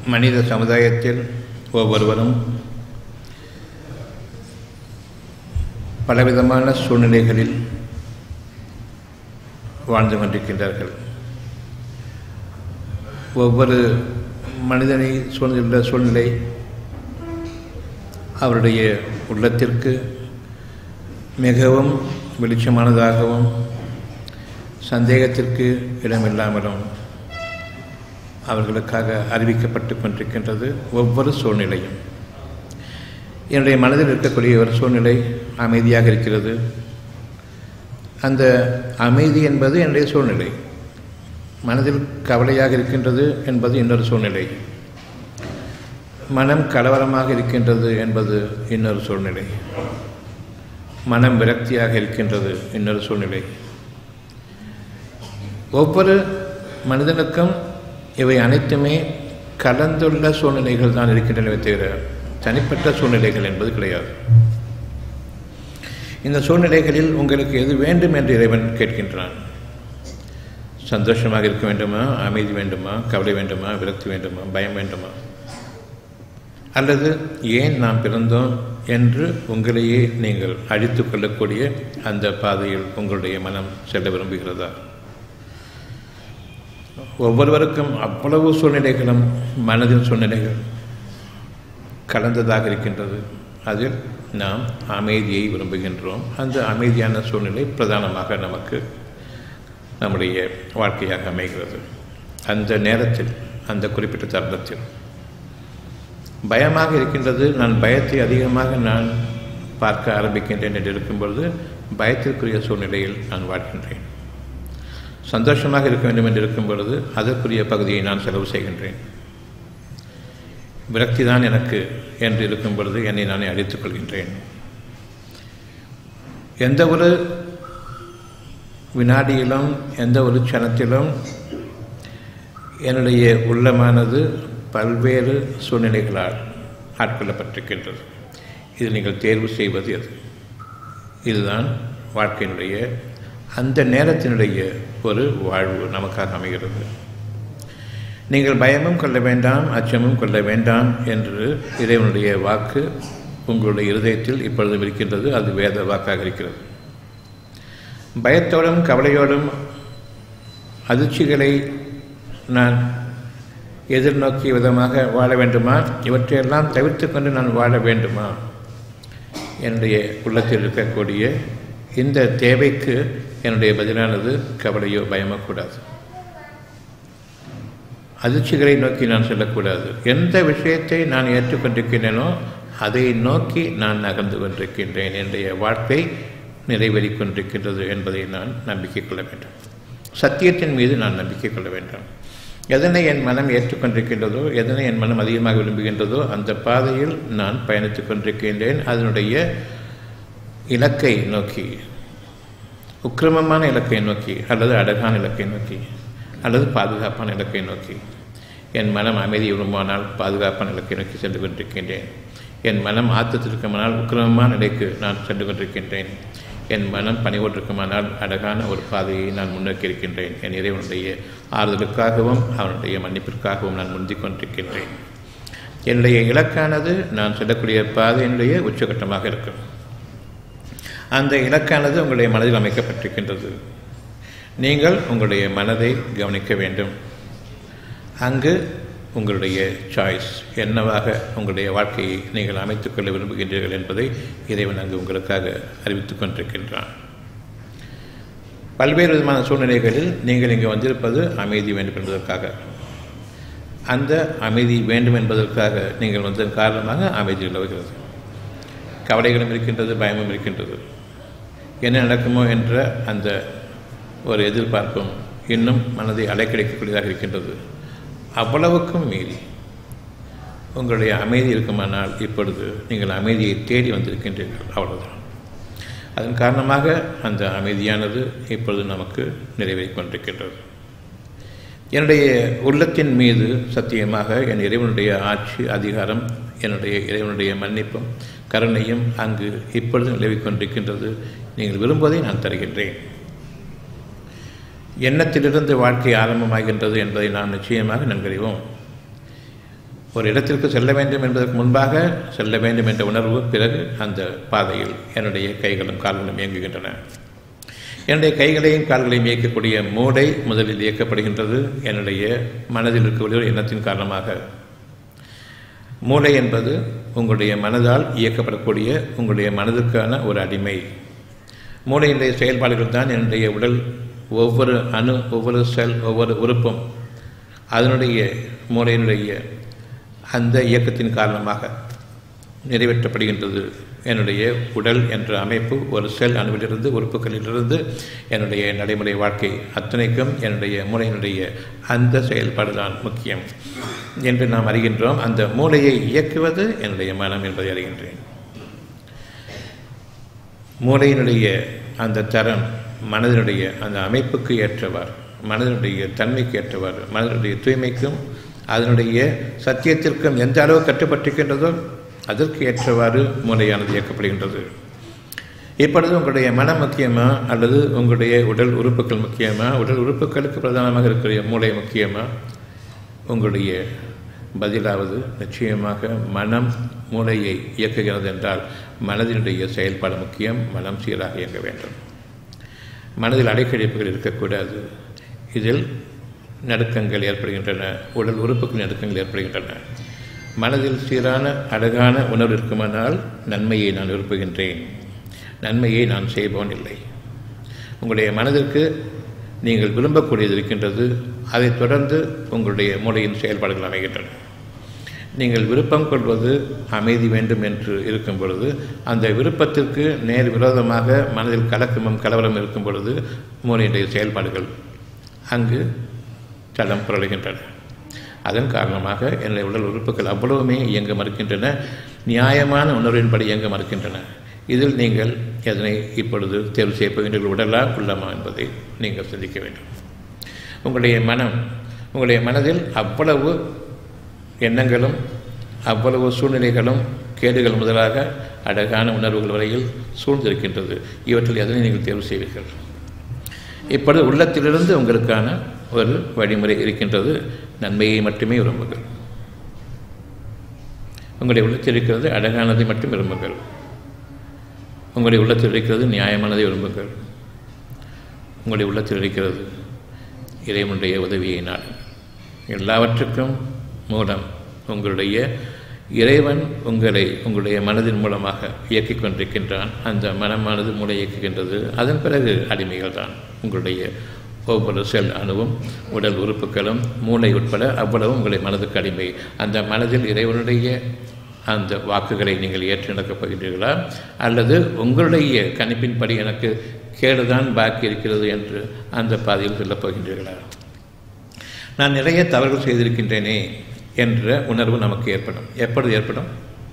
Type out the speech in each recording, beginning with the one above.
மனித சமுதாயத்தில் ஒவ்வொருவரும் பலவிதமான சூழ்நிலைகளில் வாழ்ந்து கொண்டிருக்கின்றார்கள் ஒவ்வொரு மனிதனை சூழ்ந்துள்ள சூழ்நிலை அவருடைய உள்ளத்திற்கு மிகவும் வெளிச்சமானதாகவும் சந்தேகத்திற்கு இடமில்லாமலும் அவர்களுக்காக அறிவிக்கப்பட்டு கொண்டிருக்கின்றது ஒவ்வொரு சூழ்நிலையும் என்னுடைய மனதில் இருக்கக்கூடிய ஒரு சூழ்நிலை அமைதியாக இருக்கிறது அந்த அமைதி என்பது என்னுடைய சூழ்நிலை மனதில் கவலையாக இருக்கின்றது என்பது இன்னொரு சூழ்நிலை மனம் கலவரமாக இருக்கின்றது என்பது இன்னொரு சூழ்நிலை மனம் விரக்தியாக இருக்கின்றது இன்னொரு சூழ்நிலை ஒவ்வொரு மனிதனுக்கும் இவை அனைத்துமே கலந்துள்ள சூழ்நிலைகள் தான் இருக்கின்றனவே தவிர தனிப்பட்ட சூழ்நிலைகள் என்பது கிடையாது இந்த சூழ்நிலைகளில் உங்களுக்கு எது வேண்டும் என்று இறைவன் கேட்கின்றான் சந்தோஷமாக இருக்க வேண்டுமா அமைதி வேண்டுமா கவலை வேண்டுமா விரக்தி வேண்டுமா பயம் வேண்டுமா அல்லது ஏன் நாம் பிறந்தோம் என்று உங்களையே நீங்கள் அழித்து கொள்ளக்கூடிய அந்த பாதையில் உங்களுடைய மனம் செல்ல விரும்புகிறதா ஒவ்வொருவருக்கும் அவ்வளவு சூழ்நிலைகளும் மனதின் சூழ்நிலைகள் கலந்ததாக இருக்கின்றது அதில் நாம் அமைதியை விரும்புகின்றோம் அந்த அமைதியான சூழ்நிலை பிரதானமாக நமக்கு நம்முடைய வாழ்க்கையாக அமைகிறது அந்த நேரத்தில் அந்த குறிப்பிட்ட தருணத்தில் பயமாக இருக்கின்றது நான் பயத்தை அதிகமாக நான் பார்க்க ஆரம்பிக்கின்றேன் என்று இருக்கும் பொழுது பயத்திற்குரிய சூழ்நிலையில் நான் வாழ்கின்றேன் சந்தோஷமாக இருக்க வேண்டும் என்று இருக்கும் பொழுது அதற்குரிய பகுதியை நான் செலவு செய்கின்றேன் விரக்தி தான் எனக்கு என்று இருக்கும் பொழுது என்னை நானே அழித்துக் கொள்கின்றேன் எந்த ஒரு வினாடியிலும் எந்த ஒரு க்ஷணத்திலும் என்னுடைய உள்ளமானது பல்வேறு சூழ்நிலைகளால் ஆட்கொள்ளப்பட்டிருக்கின்றது இது நீங்கள் தேர்வு செய்வது எது இதுதான் வாழ்க்கையினுடைய அந்த நேரத்தினுடைய ஒரு வாழ்வு நமக்காக அமைகிறது நீங்கள் பயமும் கொள்ள வேண்டாம் அச்சமும் கொள்ள வேண்டாம் என்று இறைவனுடைய வாக்கு உங்களுடைய இருதயத்தில் இப்பொழுதும் இருக்கின்றது அது வேத வாக்காக இருக்கிறது பயத்தோடும் கவலையோடும் அதிர்ச்சிகளை நான் எதிர்நோக்கிய விதமாக வாழ வேண்டுமா இவற்றையெல்லாம் தவிர்த்து கொண்டு நான் வாழ வேண்டுமா என்னுடைய உள்ளத்தில் இருக்கக்கூடிய இந்த தேவைக்கு என்னுடைய பதிலானது கவலையோ பயமோ கூடாது அதிர்ச்சிகளை நோக்கி நான் செல்லக்கூடாது எந்த விஷயத்தை நான் ஏற்றுக்கொண்டிருக்கின்றேனோ அதை நோக்கி நான் நகர்ந்து கொண்டிருக்கின்றேன் என்னுடைய வாழ்க்கை நிறைவேறி கொண்டிருக்கின்றது என்பதை நான் நம்பிக்கை கொள்ள வேண்டும் சத்தியத்தின் மீது நான் நம்பிக்கை கொள்ள வேண்டும் எதனை என் மனம் ஏற்றுக்கொண்டிருக்கின்றதோ எதனை என் மனம் அதிகமாக விரும்புகின்றதோ அந்த பாதையில் நான் பயணித்துக் கொண்டிருக்கின்றேன் அதனுடைய இலக்கை நோக்கி உக்கிரமமான இலக்கை நோக்கி அல்லது அழகான இலக்கை நோக்கி அல்லது பாதுகாப்பான இலக்கை நோக்கி என் மனம் அமைதி விரும்பானால் பாதுகாப்பான இலக்கை நோக்கி சென்று கொண்டிருக்கின்றேன் என் மனம் ஆத்தத்திற்குமானால் உக்கிரமமான நிலைக்கு நான் சென்று கொண்டிருக்கின்றேன் என் மனம் பணிவோட்டிருக்குமானால் அழகான ஒரு பாதையை நான் முன்னோக்கி இருக்கின்றேன் என் இறைவனுடைய ஆறுதலுக்காகவும் அவனுடைய மன்னிப்பிற்காகவும் நான் முந்திக் கொண்டிருக்கின்றேன் என்னுடைய இலக்கானது நான் செல்லக்கூடிய பாதையினுடைய உச்சகட்டமாக இருக்கும் அந்த இலக்கானது உங்களுடைய மனதில் அமைக்கப்பட்டிருக்கின்றது நீங்கள் உங்களுடைய மனதை கவனிக்க வேண்டும் அங்கு உங்களுடைய சாய்ஸ் என்னவாக உங்களுடைய வாழ்க்கையை நீங்கள் அமைத்துக்கொள்ள விரும்புகின்றீர்கள் என்பதை இறைவன் அங்கு உங்களுக்காக அறிவித்துக் கொண்டிருக்கின்றான் பல்வேறு விதமான சூழ்நிலைகளில் நீங்கள் இங்கு வந்திருப்பது அமைதி வேண்டும் என்பதற்காக அந்த அமைதி வேண்டும் என்பதற்காக நீங்கள் வந்ததன் காரணமாக அமைதி நிலவுகிறது கவலைகளும் இருக்கின்றது பயமும் இருக்கின்றது என்ன நடக்குமோ என்ற அந்த ஒரு எதிர்பார்ப்பும் இன்னும் மனதை அலைக்கழிக்கக்கூடியதாக இருக்கின்றது அவ்வளவுக்கும் மீறி உங்களுடைய அமைதி இருக்குமானால் இப்பொழுது நீங்கள் அமைதியை தேடி வந்திருக்கின்றீர்கள் அவ்வளவுதான் அதன் காரணமாக அந்த அமைதியானது இப்பொழுது நமக்கு நிறைவேறிக் கொண்டிருக்கின்றது என்னுடைய உள்ளத்தின் மீது சத்தியமாக என் இறைவனுடைய ஆட்சி அதிகாரம் என்னுடைய இறைவனுடைய மன்னிப்பும் கருணையும் அங்கு இப்பொழுது நிலவிக் கொண்டிருக்கின்றது நீங்கள் விரும்புவதை நான் தருகின்றேன் எண்ணத்திலிருந்து வாழ்க்கை ஆரம்பமாகின்றது என்பதை நாம் நிச்சயமாக நன்கறிவோம் ஒரு இடத்திற்கு செல்ல வேண்டும் என்பதற்கு முன்பாக செல்ல வேண்டும் என்ற உணர்வு பிறகு அந்த பாதையில் என்னுடைய கைகளும் கால்களும் இயங்குகின்றன என்னுடைய கைகளையும் கால்களையும் இயக்கக்கூடிய மூளை முதலில் இயக்கப்படுகின்றது என்னுடைய மனதில் இருக்கக்கூடிய ஒரு எண்ணத்தின் காரணமாக மூளை என்பது உங்களுடைய மனதால் இயக்கப்படக்கூடிய உங்களுடைய மனதுக்கான ஒரு அடிமை மூளையினுடைய செயல்பாடுகள் தான் என்னுடைய உடல் ஒவ்வொரு அணு ஒவ்வொரு செல் ஒவ்வொரு உறுப்பும் அதனுடைய மூளையினுடைய அந்த இயக்கத்தின் காரணமாக நிறைவேற்றப்படுகின்றது என்னுடைய உடல் என்ற அமைப்பு ஒரு செல் அணுவிலிருந்து உறுப்புகளிலிருந்து என்னுடைய நடைமுறை வாழ்க்கை அத்தனைக்கும் என்னுடைய மூளையினுடைய அந்த செயல்பாடு தான் முக்கியம் என்று நாம் அறிகின்றோம் அந்த மூளையை இயக்குவது என்னுடைய மனம் என்பதை அறிகின்றேன் மூளையினுடைய அந்த தரம் மனதினுடைய அந்த அமைப்புக்கு ஏற்றவாறு மனதினுடைய தன்மைக்கு ஏற்றவாறு மனதினுடைய தூய்மைக்கும் அதனுடைய சத்தியத்திற்கும் எந்த அளவு கட்டுப்பட்டிருக்கின்றதோ அதற்கு ஏற்றவாறு மூளையானது இயக்கப்படுகின்றது இப்பொழுது உங்களுடைய மனம் முக்கியமா அல்லது உங்களுடைய உடல் உறுப்புகள் முக்கியமா உடல் உறுப்புகளுக்கு பிரதானமாக இருக்கிற மூளை முக்கியமா உங்களுடைய பதிலாவது நிச்சயமாக மனம் மூளையை இயக்குகிறது என்றால் மனதினுடைய செயல்பாடு முக்கியம் மனம் சீராக இயங்க வேண்டும் மனதில் அடைக்கழிப்புகள் இருக்கக்கூடாது இதில் நடுக்கங்கள் ஏற்படுகின்றன உடல் உறுப்புகள் நடுக்கங்கள் ஏற்படுகின்றன மனதில் சீரான அழகான உணர்வு இருக்குமானால் நன்மையை நான் விரும்புகின்றேன் நன்மையை நான் செய்பவன் இல்லை உங்களுடைய மனதிற்கு நீங்கள் விரும்பக்கூடியது இருக்கின்றது அதைத் தொடர்ந்து உங்களுடைய மூளையின் செயல்பாடுகள் அமைகின்றன நீங்கள் விருப்பம் கொள்வது அமைதி வேண்டும் என்று இருக்கும் பொழுது அந்த விருப்பத்திற்கு நேர் விரோதமாக மனதில் கலக்கமும் கலவரம் இருக்கும் பொழுது மூளையுடைய செயல்பாடுகள் அங்கு தளம் புரளுகின்றன அதன் காரணமாக என்னுடைய உடல் உறுப்புகள் அவ்வளவுமே இயங்க மறுக்கின்றன நியாயமான உணர்வின்படி இயங்க மறுக்கின்றன இதில் நீங்கள் எதனை இப்பொழுது தேர்வு செய்ய போகின்றீர்கள் உடலா உள்ளமா என்பதை நீங்கள் சிந்திக்க வேண்டும் உங்களுடைய மனம் உங்களுடைய மனதில் அவ்வளவு எண்ணங்களும் அவ்வளவு சூழ்நிலைகளும் கேடுகள் முதலாக அழகான உணர்வுகள் வரையில் சூழ்ந்திருக்கின்றது இவற்றில் எதனை நீங்கள் தேர்வு செய்வீர்கள் இப்பொழுது உள்ளத்திலிருந்து உங்களுக்கான ஒரு வழிமுறை இருக்கின்றது நன்மையை மட்டுமே விரும்புங்கள் உங்களுடைய உள்ளத்தில் இருக்கிறது அழகானதை மட்டும் விரும்புங்கள் உங்களுடைய உள்ளத்தில் இருக்கிறது நியாயமானதை விரும்புங்கள் உங்களுடைய உள்ளத்தில் இருக்கிறது இறைவனுடைய உதவியை நாடு எல்லாவற்றுக்கும் மூலம் உங்களுடைய இறைவன் உங்களை உங்களுடைய மனதின் மூலமாக இயக்கிக் கொண்டிருக்கின்றான் அந்த மனமானது மூளை இயக்குகின்றது அதன் பிறகு அடிமைகள் தான் உங்களுடைய ஒவ்வொரு செல் அணுவும் உடல் உறுப்புகளும் மூளை உட்பட அவ்வளவு உங்களை மனதுக்கு அடிமை அந்த மனதில் இறைவனுடைய அந்த வாக்குகளை நீங்கள் ஏற்று நடக்கப் போகின்றீர்களா அல்லது உங்களுடைய கணிப்பின்படி எனக்கு கேடுதான் பாக்கி இருக்கிறது என்று அந்த பாதையில் சொல்லப் போகின்றீர்களா நான் நிறைய தவறுகள் செய்திருக்கின்றேனே என்ற உணர்வு நமக்கு ஏற்படும் எப்பொழுது ஏற்படும்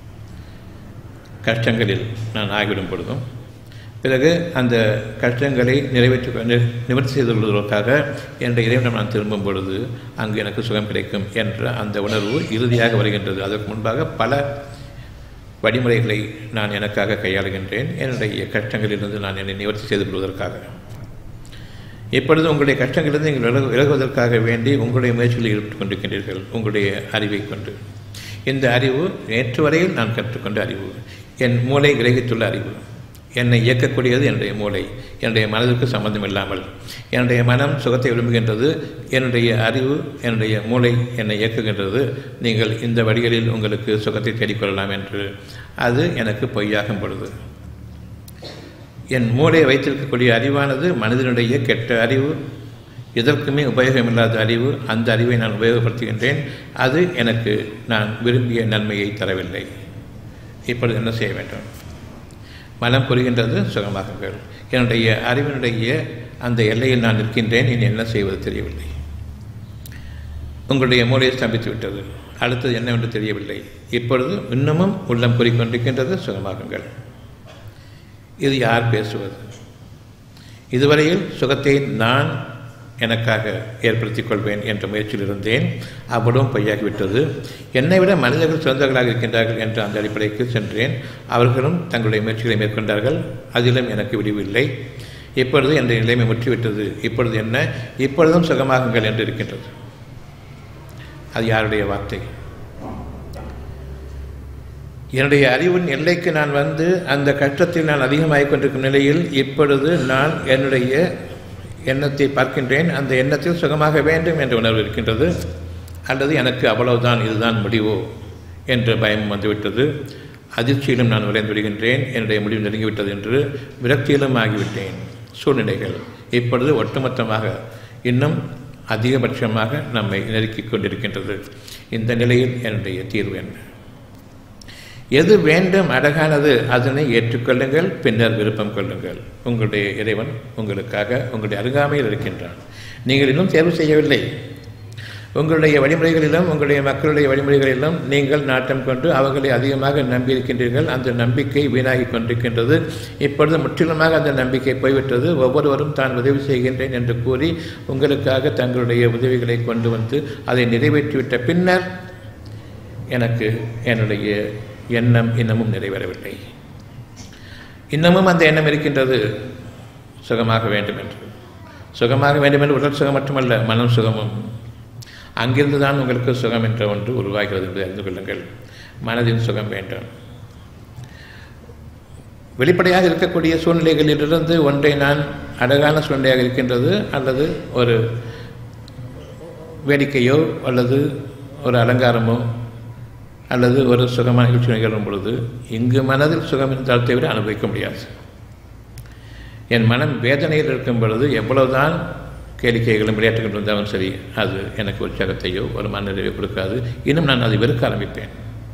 கஷ்டங்களில் நான் ஆகிவிடும் பொழுதும் பிறகு அந்த கஷ்டங்களை நிறைவேற்றி நிவர்த்தி செய்து கொள்வதற்காக என்ற இறைவனம் நான் திரும்பும் பொழுது அங்கு எனக்கு சுகம் கிடைக்கும் என்ற அந்த உணர்வு இறுதியாக வருகின்றது அதற்கு முன்பாக பல வழிமுறைகளை நான் எனக்காக கையாளுகின்றேன் என்னுடைய கஷ்டங்களிலிருந்து நான் என்னை நிவர்த்தி செய்து கொள்வதற்காக இப்பொழுது உங்களுடைய கஷ்டங்களிலிருந்து நீங்கள் விலகு விலகுவதற்காக வேண்டி உங்களுடைய முயற்சிகளில் ஈடுபட்டு கொண்டிருக்கின்றீர்கள் உங்களுடைய அறிவை கொண்டு இந்த அறிவு நேற்று வரையில் நான் கற்றுக்கொண்ட அறிவு என் மூளை கிரகித்துள்ள அறிவு என்னை இயக்கக்கூடியது என்னுடைய மூளை என்னுடைய மனதிற்கு சம்பந்தம் இல்லாமல் என்னுடைய மனம் சுகத்தை விரும்புகின்றது என்னுடைய அறிவு என்னுடைய மூளை என்னை இயக்குகின்றது நீங்கள் இந்த வழிகளில் உங்களுக்கு சுகத்தை தேடிக்கொள்ளலாம் என்று அது எனக்கு பொய்யாகும் பொழுது என் மூளையை வைத்திருக்கக்கூடிய அறிவானது மனிதனுடைய கெட்ட அறிவு எதற்குமே உபயோகமில்லாத அறிவு அந்த அறிவை நான் உபயோகப்படுத்துகின்றேன் அது எனக்கு நான் விரும்பிய நன்மையை தரவில்லை இப்பொழுது என்ன செய்ய வேண்டும் மனம் புரிகின்றது சுகமாகுங்கள் என்னுடைய அறிவினுடைய அந்த எல்லையில் நான் நிற்கின்றேன் இனி என்ன செய்வது தெரியவில்லை உங்களுடைய மூளையை ஸ்தம்பித்து விட்டது அடுத்தது என்னவென்று தெரியவில்லை இப்பொழுது இன்னமும் உள்ளம் கூறிக்கொண்டிருக்கின்றது சுகமாகுங்கள் இது யார் பேசுவது இதுவரையில் சுகத்தை நான் எனக்காக ஏற்படுத்திக் கொள்வேன் என்ற முயற்சியில் இருந்தேன் அவ்வளவும் பொய்யாகிவிட்டது என்னை விட மனிதர்கள் சிறந்தவர்களாக இருக்கின்றார்கள் என்ற அந்த அடிப்படைக்கு சென்றேன் அவர்களும் தங்களுடைய முயற்சிகளை மேற்கொண்டார்கள் அதிலும் எனக்கு விடிவில்லை இப்பொழுது என்ற நிலைமை முற்றிவிட்டது இப்பொழுது என்ன இப்பொழுதும் சுகமாகுங்கள் என்று இருக்கின்றது அது யாருடைய வார்த்தை என்னுடைய அறிவின் எல்லைக்கு நான் வந்து அந்த கஷ்டத்தில் நான் அதிகமாகிக் கொண்டிருக்கும் நிலையில் இப்பொழுது நான் என்னுடைய எண்ணத்தை பார்க்கின்றேன் அந்த எண்ணத்தில் சுகமாக வேண்டும் என்ற உணர்வு இருக்கின்றது அல்லது எனக்கு அவ்வளவுதான் இதுதான் முடிவோ என்ற பயம் வந்துவிட்டது அதிர்ச்சியிலும் நான் விளைந்து விடுகின்றேன் என்னுடைய முடிவு நெருங்கிவிட்டது என்று விரக்தியிலும் ஆகிவிட்டேன் சூழ்நிலைகள் இப்பொழுது ஒட்டுமொத்தமாக இன்னும் அதிகபட்சமாக நம்மை நெருக்கிக் கொண்டிருக்கின்றது இந்த நிலையில் என்னுடைய தீர்வு என்ன எது வேண்டும் அழகானது அதனை ஏற்றுக்கொள்ளுங்கள் பின்னர் விருப்பம் கொள்ளுங்கள் உங்களுடைய இறைவன் உங்களுக்காக உங்களுடைய அருகாமையில் இருக்கின்றான் நீங்கள் இன்னும் தேர்வு செய்யவில்லை உங்களுடைய வழிமுறைகளிலும் உங்களுடைய மக்களுடைய வழிமுறைகளிலும் நீங்கள் நாட்டம் கொண்டு அவர்களை அதிகமாக நம்பியிருக்கின்றீர்கள் அந்த நம்பிக்கை வீணாகி கொண்டிருக்கின்றது இப்பொழுது முற்றிலுமாக அந்த நம்பிக்கை போய்விட்டது ஒவ்வொருவரும் தான் உதவி செய்கின்றேன் என்று கூறி உங்களுக்காக தங்களுடைய உதவிகளை கொண்டு வந்து அதை நிறைவேற்றிவிட்ட பின்னர் எனக்கு என்னுடைய எண்ணம் இன்னமும் நிறைவேறவில்லை இன்னமும் அந்த எண்ணம் இருக்கின்றது சுகமாக வேண்டும் என்று சுகமாக வேண்டும் என்று உடல் சுகம் மட்டுமல்ல மனம் சுகமும் அங்கிருந்து தான் உங்களுக்கு சுகம் என்ற ஒன்று உருவாகிறது என்று அறிந்து கொள்ளுங்கள் மனதின் சுகம் வேண்டும் வெளிப்படையாக இருக்கக்கூடிய சூழ்நிலைகளிலிருந்து ஒன்றை நான் அழகான சூழ்நிலையாக இருக்கின்றது அல்லது ஒரு வேடிக்கையோ அல்லது ஒரு அலங்காரமோ அல்லது ஒரு சுகமான நிகழ்ச்சி நிகழும் பொழுது இங்கு மனதில் சுகம் இருந்தால் தவிர அனுபவிக்க முடியாது என் மனம் வேதனையில் இருக்கும் பொழுது எவ்வளவுதான் கேளிக்கைகளும் விளையாட்டுகள் இருந்தாலும் சரி அது எனக்கு உற்சாகத்தையோ ஒரு மனநிறைவை கொடுக்காது இன்னும் நான் அதை வெறுக்க ஆரம்பிப்பேன்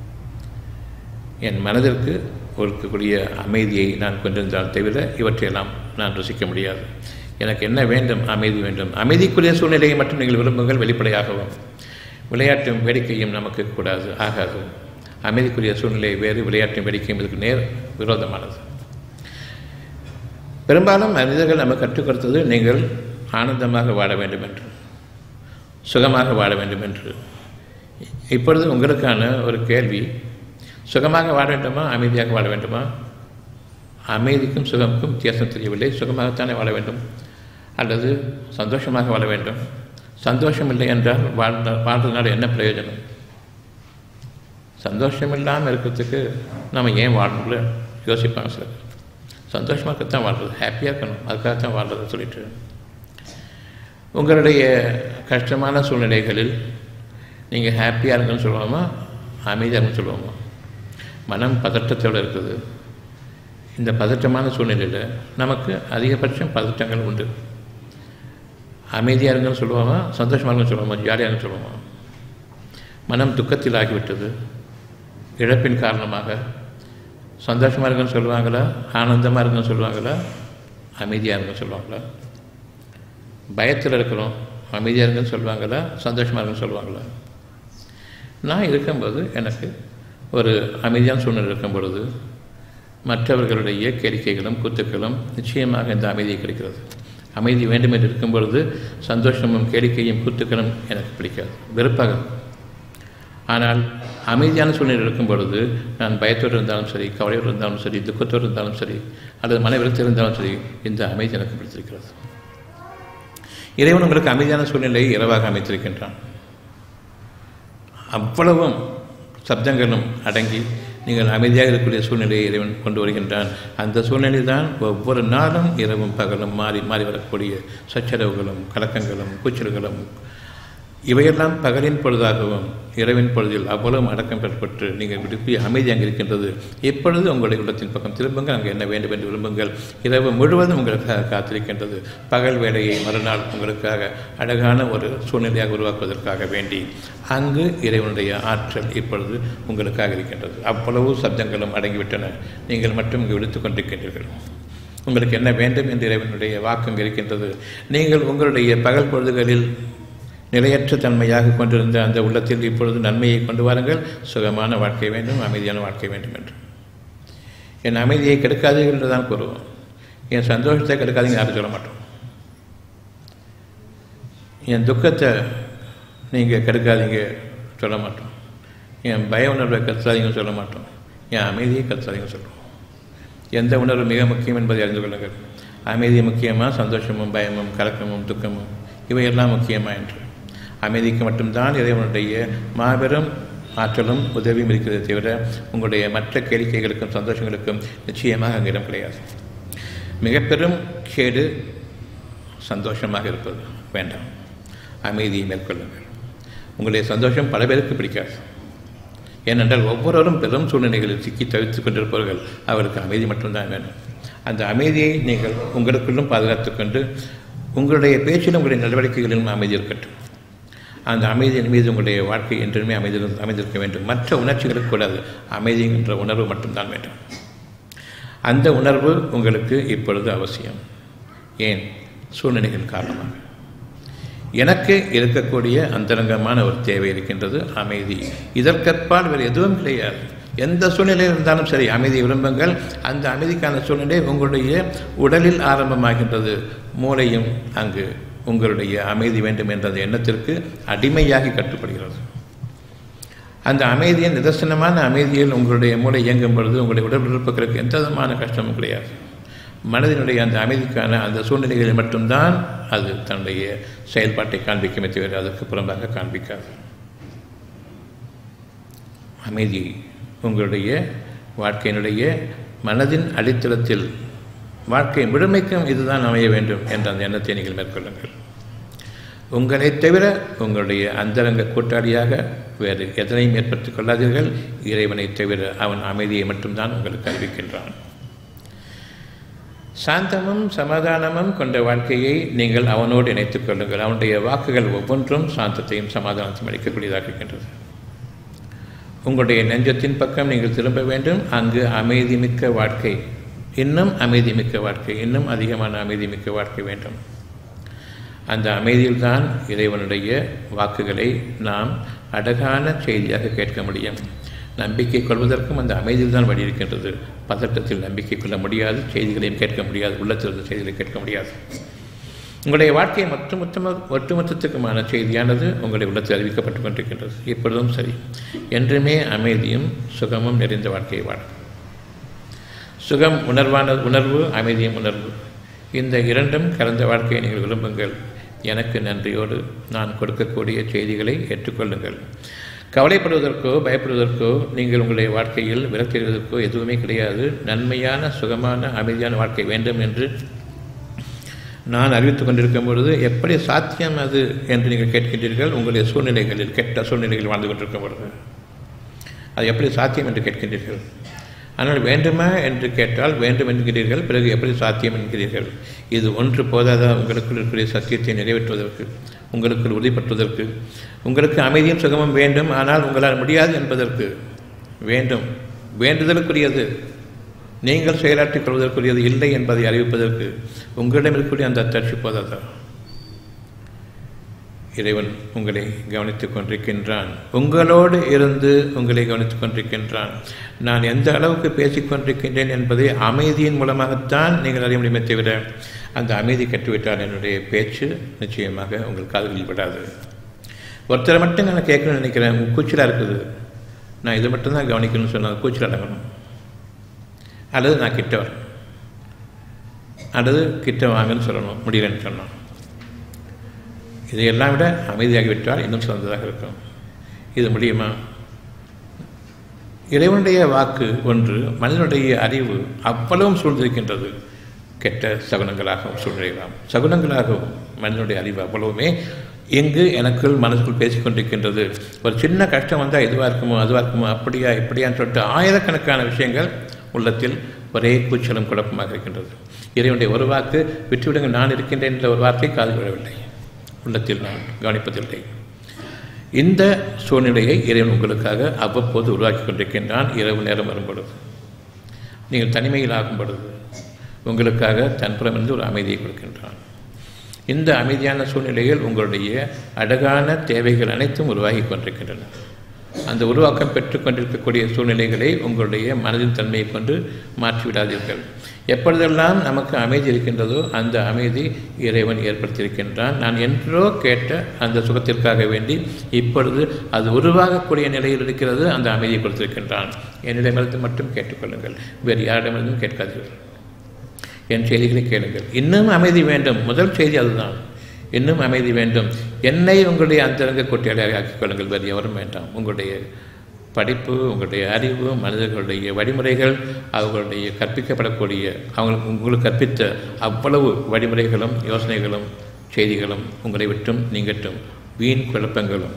என் மனதிற்கு கொடுக்கக்கூடிய அமைதியை நான் கொண்டிருந்தால் தவிர இவற்றையெல்லாம் நான் ருசிக்க முடியாது எனக்கு என்ன வேண்டும் அமைதி வேண்டும் அமைதிக்குரிய சூழ்நிலையை மட்டும் நீங்கள் விரும்புங்கள் வெளிப்படையாகவும் விளையாட்டும் வேடிக்கையும் நமக்கு கூடாது ஆகாது அமைதிக்குரிய சூழ்நிலை வேறு விளையாட்டும் வேடிக்கையும் இதுக்கு நேர் விரோதமானது பெரும்பாலும் மனிதர்கள் நமக்கு கற்றுக் கொடுத்தது நீங்கள் ஆனந்தமாக வாழ வேண்டும் என்று சுகமாக வாழ வேண்டும் என்று இப்பொழுது உங்களுக்கான ஒரு கேள்வி சுகமாக வாழ வேண்டுமா அமைதியாக வாழ வேண்டுமா அமைதிக்கும் சுகமுக்கும் வித்தியாசம் தெரியவில்லை சுகமாகத்தானே வாழ வேண்டும் அல்லது சந்தோஷமாக வாழ வேண்டும் சந்தோஷம் இல்லை என்றால் வாழ்ந்த வாழ்றதுனால என்ன பிரயோஜனம் சந்தோஷம் இல்லாமல் இருக்கிறதுக்கு நம்ம ஏன் வாழணும்ல யோசிப்பாங்க சார் சந்தோஷமாக இருக்கத்தான் வாழ்றது ஹாப்பியாக இருக்கணும் அதுக்காகத்தான் வாழ்றது சொல்லிட்டு உங்களுடைய கஷ்டமான சூழ்நிலைகளில் நீங்கள் ஹாப்பியாக இருக்குன்னு சொல்லுவோமா அமைதியாக இருக்குன்னு சொல்லுவோமா மனம் பதட்டத்தோடு இருக்குது இந்த பதட்டமான சூழ்நிலையில் நமக்கு அதிகபட்சம் பதட்டங்கள் உண்டு அமைதியாக இருங்கன்னு சொல்லுவோமா சந்தோஷமாக இருக்குன்னு சொல்லுவோமா ஜாலியாக இருக்குன்னு சொல்லுவோமா மனம் துக்கத்தில் ஆகிவிட்டது இழப்பின் காரணமாக சந்தோஷமாக இருக்குன்னு சொல்லுவாங்களா ஆனந்தமாக இருக்குன்னு சொல்லுவாங்களா அமைதியாக இருக்குன்னு சொல்லுவாங்களா பயத்தில் இருக்கிறோம் அமைதியாக இருக்குன்னு சொல்லுவாங்களா சந்தோஷமாக இருக்குன்னு சொல்லுவாங்களா நான் இருக்கும்போது எனக்கு ஒரு அமைதியான சூழ்நிலை இருக்கும் பொழுது மற்றவர்களுடைய கேளிக்கைகளும் கூத்துக்களும் நிச்சயமாக இந்த அமைதியை கிடைக்கிறது அமைதி வேண்டும் என்று இருக்கும் பொழுது சந்தோஷமும் கேளிக்கையும் கூத்துக்களும் எனக்கு பிடிக்காது வெறுப்பாக ஆனால் அமைதியான சூழ்நிலை இருக்கும் பொழுது நான் பயத்தோடு இருந்தாலும் சரி கவலையோடு இருந்தாலும் சரி துக்கத்தோடு இருந்தாலும் சரி அல்லது மன விருத்தி இருந்தாலும் சரி இந்த அமைதி எனக்கு பிடித்திருக்கிறது இறைவன் உங்களுக்கு அமைதியான சூழ்நிலையை இரவாக அமைத்திருக்கின்றான் அவ்வளவும் சப்தங்களும் அடங்கி நீங்கள் அமைதியாக இருக்கக்கூடிய சூழ்நிலையை இறைவன் கொண்டு வருகின்றான் அந்த சூழ்நிலை தான் ஒவ்வொரு நாளும் இரவும் பகலும் மாறி மாறி வரக்கூடிய சச்சரவுகளும் கலக்கங்களும் கூச்சல்களும் இவையெல்லாம் பகலின் பொழுதாகவும் இரவின் பொழுதில் அவ்வளவு அடக்கம் பெறப்பட்டு நீங்கள் விரும்பி அமைதி அங்கே இருக்கின்றது எப்பொழுது உங்களுடைய உள்ளத்தின் பக்கம் திரும்புங்கள் அங்கே என்ன வேண்டும் என்று விரும்புங்கள் இரவு முழுவதும் உங்களுக்காக காத்திருக்கின்றது பகல் வேலையை மறுநாள் உங்களுக்காக அழகான ஒரு சூழ்நிலையாக உருவாக்குவதற்காக வேண்டி அங்கு இறைவனுடைய ஆற்றல் இப்பொழுது உங்களுக்காக இருக்கின்றது அவ்வளவு சப்தங்களும் அடங்கிவிட்டன நீங்கள் மட்டும் இங்கு விடுத்து கொண்டிருக்கின்றீர்கள் உங்களுக்கு என்ன வேண்டும் என்று இறைவனுடைய வாக்கு இருக்கின்றது நீங்கள் உங்களுடைய பகல் பொழுதுகளில் நிலையற்ற தன்மையாக கொண்டிருந்த அந்த உள்ளத்தில் இப்பொழுது நன்மையை கொண்டு வாருங்கள் சுகமான வாழ்க்கை வேண்டும் அமைதியான வாழ்க்கை வேண்டும் என்று என் அமைதியை கெடுக்காதீர்கள் என்று தான் கூறுவோம் என் சந்தோஷத்தை கெடுக்காதீங்க யாரும் சொல்ல மாட்டோம் என் துக்கத்தை நீங்கள் கெடுக்காதீங்க சொல்ல மாட்டோம் என் பய உணர்வை கற்றாதீங்கன்னு சொல்ல மாட்டோம் என் அமைதியை கற்றாதீங்கன்னு சொல்லுவோம் எந்த உணர்வு மிக முக்கியம் என்பதை அறிந்து கொள்ளுங்கள் அமைதி முக்கியமாக சந்தோஷமும் பயமும் கலக்கமும் துக்கமும் இவையெல்லாம் முக்கியமா என்று அமைதிக்கு மட்டும்தான் இறைவனுடைய மாபெரும் ஆற்றலும் உதவியும் இருக்கிறதை தவிர உங்களுடைய மற்ற கேளிக்கைகளுக்கும் சந்தோஷங்களுக்கும் நிச்சயமாக அங்கே இடம் கிடையாது மிக பெரும் கேடு சந்தோஷமாக இருப்பது வேண்டாம் அமைதியை மேற்கொள்ளுங்கள் உங்களுடைய சந்தோஷம் பல பேருக்கு பிடிக்காது ஏனென்றால் ஒவ்வொருவரும் பெரும் சூழ்நிலைகளில் சிக்கி தவித்துக் கொண்டிருப்பவர்கள் அவருக்கு அமைதி மட்டும்தான் வேணும் அந்த அமைதியை நீங்கள் உங்களுக்குள்ளும் பாதுகாத்துக் கொண்டு உங்களுடைய பேச்சிலும் உங்களுடைய நடவடிக்கைகளிலும் அமைதி இருக்கட்டும் அந்த அமைதியின் மீது உங்களுடைய வாழ்க்கை என்றுமே அமைதி அமைந்திருக்க வேண்டும் மற்ற உணர்ச்சிகளுக்கு கூடாது அமைதி என்ற உணர்வு மட்டும்தான் வேண்டும் அந்த உணர்வு உங்களுக்கு இப்பொழுது அவசியம் ஏன் சூழ்நிலைகள் காரணமாக எனக்கு இருக்கக்கூடிய அந்தரங்கமான ஒரு தேவை இருக்கின்றது அமைதி இதற்கற்பால் வேறு எதுவும் கிடையாது எந்த சூழ்நிலையில் இருந்தாலும் சரி அமைதியை விரும்புங்கள் அந்த அமைதிக்கான சூழ்நிலை உங்களுடைய உடலில் ஆரம்பமாகின்றது மூளையும் அங்கு உங்களுடைய அமைதி வேண்டும் என்ற அந்த எண்ணத்திற்கு அடிமையாகி கட்டுப்படுகிறது அந்த அமைதியின் நிதர்சனமான அமைதியில் உங்களுடைய மூளை இயங்கும் பொழுது உங்களுடைய உடல் உறுப்புகளுக்கு எந்த விதமான கஷ்டமும் கிடையாது மனதினுடைய அந்த அமைதிக்கான அந்த சூழ்நிலைகளில் மட்டும்தான் அது தன்னுடைய செயல்பாட்டை காண்பிக்குமே தவிர அதற்கு புறம்பாக காண்பிக்காது அமைதி உங்களுடைய வாழ்க்கையினுடைய மனதின் அடித்தளத்தில் வாழ்க்கை முழுமைக்கும் இதுதான் அமைய வேண்டும் என்ற அந்த எண்ணத்தை நீங்கள் மேற்கொள்ளுங்கள் உங்களைத் தவிர உங்களுடைய அந்தரங்க கூட்டாளியாக வேறு எதனையும் ஏற்படுத்திக் கொள்ளாதீர்கள் இறைவனைத் தவிர அவன் அமைதியை மட்டும்தான் உங்களுக்கு அறிவிக்கின்றான் சாந்தமும் சமாதானமும் கொண்ட வாழ்க்கையை நீங்கள் அவனோடு இணைத்துக் கொள்ளுங்கள் அவனுடைய வாக்குகள் ஒவ்வொன்றும் சாந்தத்தையும் சமாதானத்தையும் அளிக்கக்கூடியதாக இருக்கின்றது உங்களுடைய நெஞ்சத்தின் பக்கம் நீங்கள் திரும்ப வேண்டும் அங்கு அமைதிமிக்க வாழ்க்கை இன்னும் அமைதிமிக்க வாழ்க்கை இன்னும் அதிகமான அமைதிமிக்க வாழ்க்கை வேண்டும் அந்த அமைதியில்தான் இறைவனுடைய வாக்குகளை நாம் அழகான செய்தியாக கேட்க முடியும் நம்பிக்கை கொள்வதற்கும் அந்த அமைதியில் தான் வழி இருக்கின்றது பதட்டத்தில் நம்பிக்கை கொள்ள முடியாது செய்திகளையும் கேட்க முடியாது உள்ளத்திலிருந்து செய்திகளை கேட்க முடியாது உங்களுடைய வாழ்க்கை மொத்த மொத்தமாக ஒட்டுமொத்தத்துக்குமான செய்தியானது உங்களுடைய உள்ளத்தில் அறிவிக்கப்பட்டு கொண்டிருக்கின்றது இப்பொழுதும் சரி என்றுமே அமைதியும் சுகமும் நிறைந்த வாழ்க்கையை வாழும் சுகம் உணர்வான உணர்வு அமைதியும் உணர்வு இந்த இரண்டும் கலந்த வாழ்க்கையை நீங்கள் விரும்புங்கள் எனக்கு நன்றியோடு நான் கொடுக்கக்கூடிய செய்திகளை ஏற்றுக்கொள்ளுங்கள் கவலைப்படுவதற்கோ பயப்படுவதற்கோ நீங்கள் உங்களுடைய வாழ்க்கையில் விலக்கெறிவதற்கோ எதுவுமே கிடையாது நன்மையான சுகமான அமைதியான வாழ்க்கை வேண்டும் என்று நான் அறிவித்துக் கொண்டிருக்கும் பொழுது எப்படி சாத்தியம் அது என்று நீங்கள் கேட்கின்றீர்கள் உங்களுடைய சூழ்நிலைகளில் கெட்ட சூழ்நிலைகளில் வாழ்ந்து கொண்டிருக்கும் பொழுது அது எப்படி சாத்தியம் என்று கேட்கின்றீர்கள் ஆனால் வேண்டுமா என்று கேட்டால் வேண்டும் என்கிறீர்கள் பிறகு எப்படி சாத்தியம் என்கிறீர்கள் இது ஒன்று போதாதா உங்களுக்குள் இருக்கக்கூடிய சத்தியத்தை நிறைவேற்றுவதற்கு உங்களுக்குள் உறுதிப்படுத்துவதற்கு உங்களுக்கு அமைதியும் சுகமும் வேண்டும் ஆனால் உங்களால் முடியாது என்பதற்கு வேண்டும் வேண்டுதலுக்குரியது நீங்கள் செயலாற்றிக் கொள்வதற்குரியது இல்லை என்பதை அறிவிப்பதற்கு உங்களிடம் இருக்கக்கூடிய அந்த அத்தாட்சி போதாதா இறைவன் உங்களை கவனித்துக் கொண்டிருக்கின்றான் உங்களோடு இருந்து உங்களை கவனித்துக் கொண்டிருக்கின்றான் நான் எந்த அளவுக்கு பேசிக் கொண்டிருக்கின்றேன் என்பதை அமைதியின் மூலமாகத்தான் நீங்கள் அறிய முடியுமே தவிர அந்த அமைதி கட்டுவிட்டால் என்னுடைய பேச்சு நிச்சயமாக உங்கள் காதுகளில் விடாது ஒருத்தரை மட்டும் நான் கேட்கணும்னு நினைக்கிறேன் கூச்சலாக இருக்குது நான் இதை மட்டும்தான் கவனிக்கணும்னு சொன்னால் கூச்சல் அடங்கணும் அல்லது நான் கிட்ட வரேன் அல்லது கிட்ட வாங்கன்னு சொல்லணும் முடியலன்னு சொன்னோம் இதையெல்லாம் விட அமைதியாகிவிட்டால் இன்னும் சிறந்ததாக இருக்கும் இது முடியுமா இறைவனுடைய வாக்கு ஒன்று மனிதனுடைய அறிவு அவ்வளவும் சூழ்ந்திருக்கின்றது கெட்ட சகுனங்களாகவும் சூழ்நிலைகளாம் சகுனங்களாகவும் மனிதனுடைய அறிவு அவ்வளவுமே எங்கு எனக்குள் மனசுக்குள் பேசிக்கொண்டிருக்கின்றது ஒரு சின்ன கஷ்டம் வந்தால் இதுவாக இருக்குமோ அதுவாக இருக்குமோ அப்படியா இப்படியான்னு சொல்லிட்டு ஆயிரக்கணக்கான விஷயங்கள் உள்ளத்தில் ஒரே கூச்சலும் குழப்பமாக இருக்கின்றது இறைவனுடைய ஒரு வாக்கு விட்டுவிடுங்க நான் இருக்கின்றேன் என்ற ஒரு வார்த்தை காது விடவில்லை உள்ளத்தில் நான் கவனிப்பதில்லை இந்த சூழ்நிலையை இறைவன் உங்களுக்காக அவ்வப்போது உருவாக்கி கொண்டிருக்கின்றான் இரவு நேரம் வரும் பொழுது நீங்கள் தனிமையில் ஆகும் பொழுது உங்களுக்காக தன்புறமிருந்து ஒரு அமைதியை கொடுக்கின்றான் இந்த அமைதியான சூழ்நிலையில் உங்களுடைய அழகான தேவைகள் அனைத்தும் உருவாகி கொண்டிருக்கின்றன அந்த உருவாக்கம் பெற்றுக்கொண்டிருக்கக்கூடிய சூழ்நிலைகளை உங்களுடைய மனதின் தன்மையை கொண்டு மாற்றிவிடாதீர்கள் எப்பொழுதெல்லாம் நமக்கு அமைதி இருக்கின்றதோ அந்த அமைதி இறைவன் ஏற்படுத்தியிருக்கின்றான் நான் என்றோ கேட்ட அந்த சுகத்திற்காக வேண்டி இப்பொழுது அது உருவாகக்கூடிய நிலையில் இருக்கிறது அந்த அமைதியை கொடுத்திருக்கின்றான் என்னிடமிருந்து மட்டும் கேட்டுக்கொள்ளுங்கள் வேறு யாரிடமிருந்தும் கேட்காதீர்கள் என் செய்திகளை கேளுங்கள் இன்னும் அமைதி வேண்டும் முதல் செய்தி அதுதான் இன்னும் அமைதி வேண்டும் என்னை உங்களுடைய அந்தரங்க கொட்டியாளியாக ஆக்கிக் கொள்ளுங்கள் வேறு எவரும் வேண்டாம் உங்களுடைய படிப்பு உங்களுடைய அறிவு மனிதர்களுடைய வழிமுறைகள் அவர்களுடைய கற்பிக்கப்படக்கூடிய அவங்களுக்கு உங்களுக்கு கற்பித்த அவ்வளவு வழிமுறைகளும் யோசனைகளும் செய்திகளும் உங்களை விட்டும் நீங்கட்டும் வீண் குழப்பங்களும்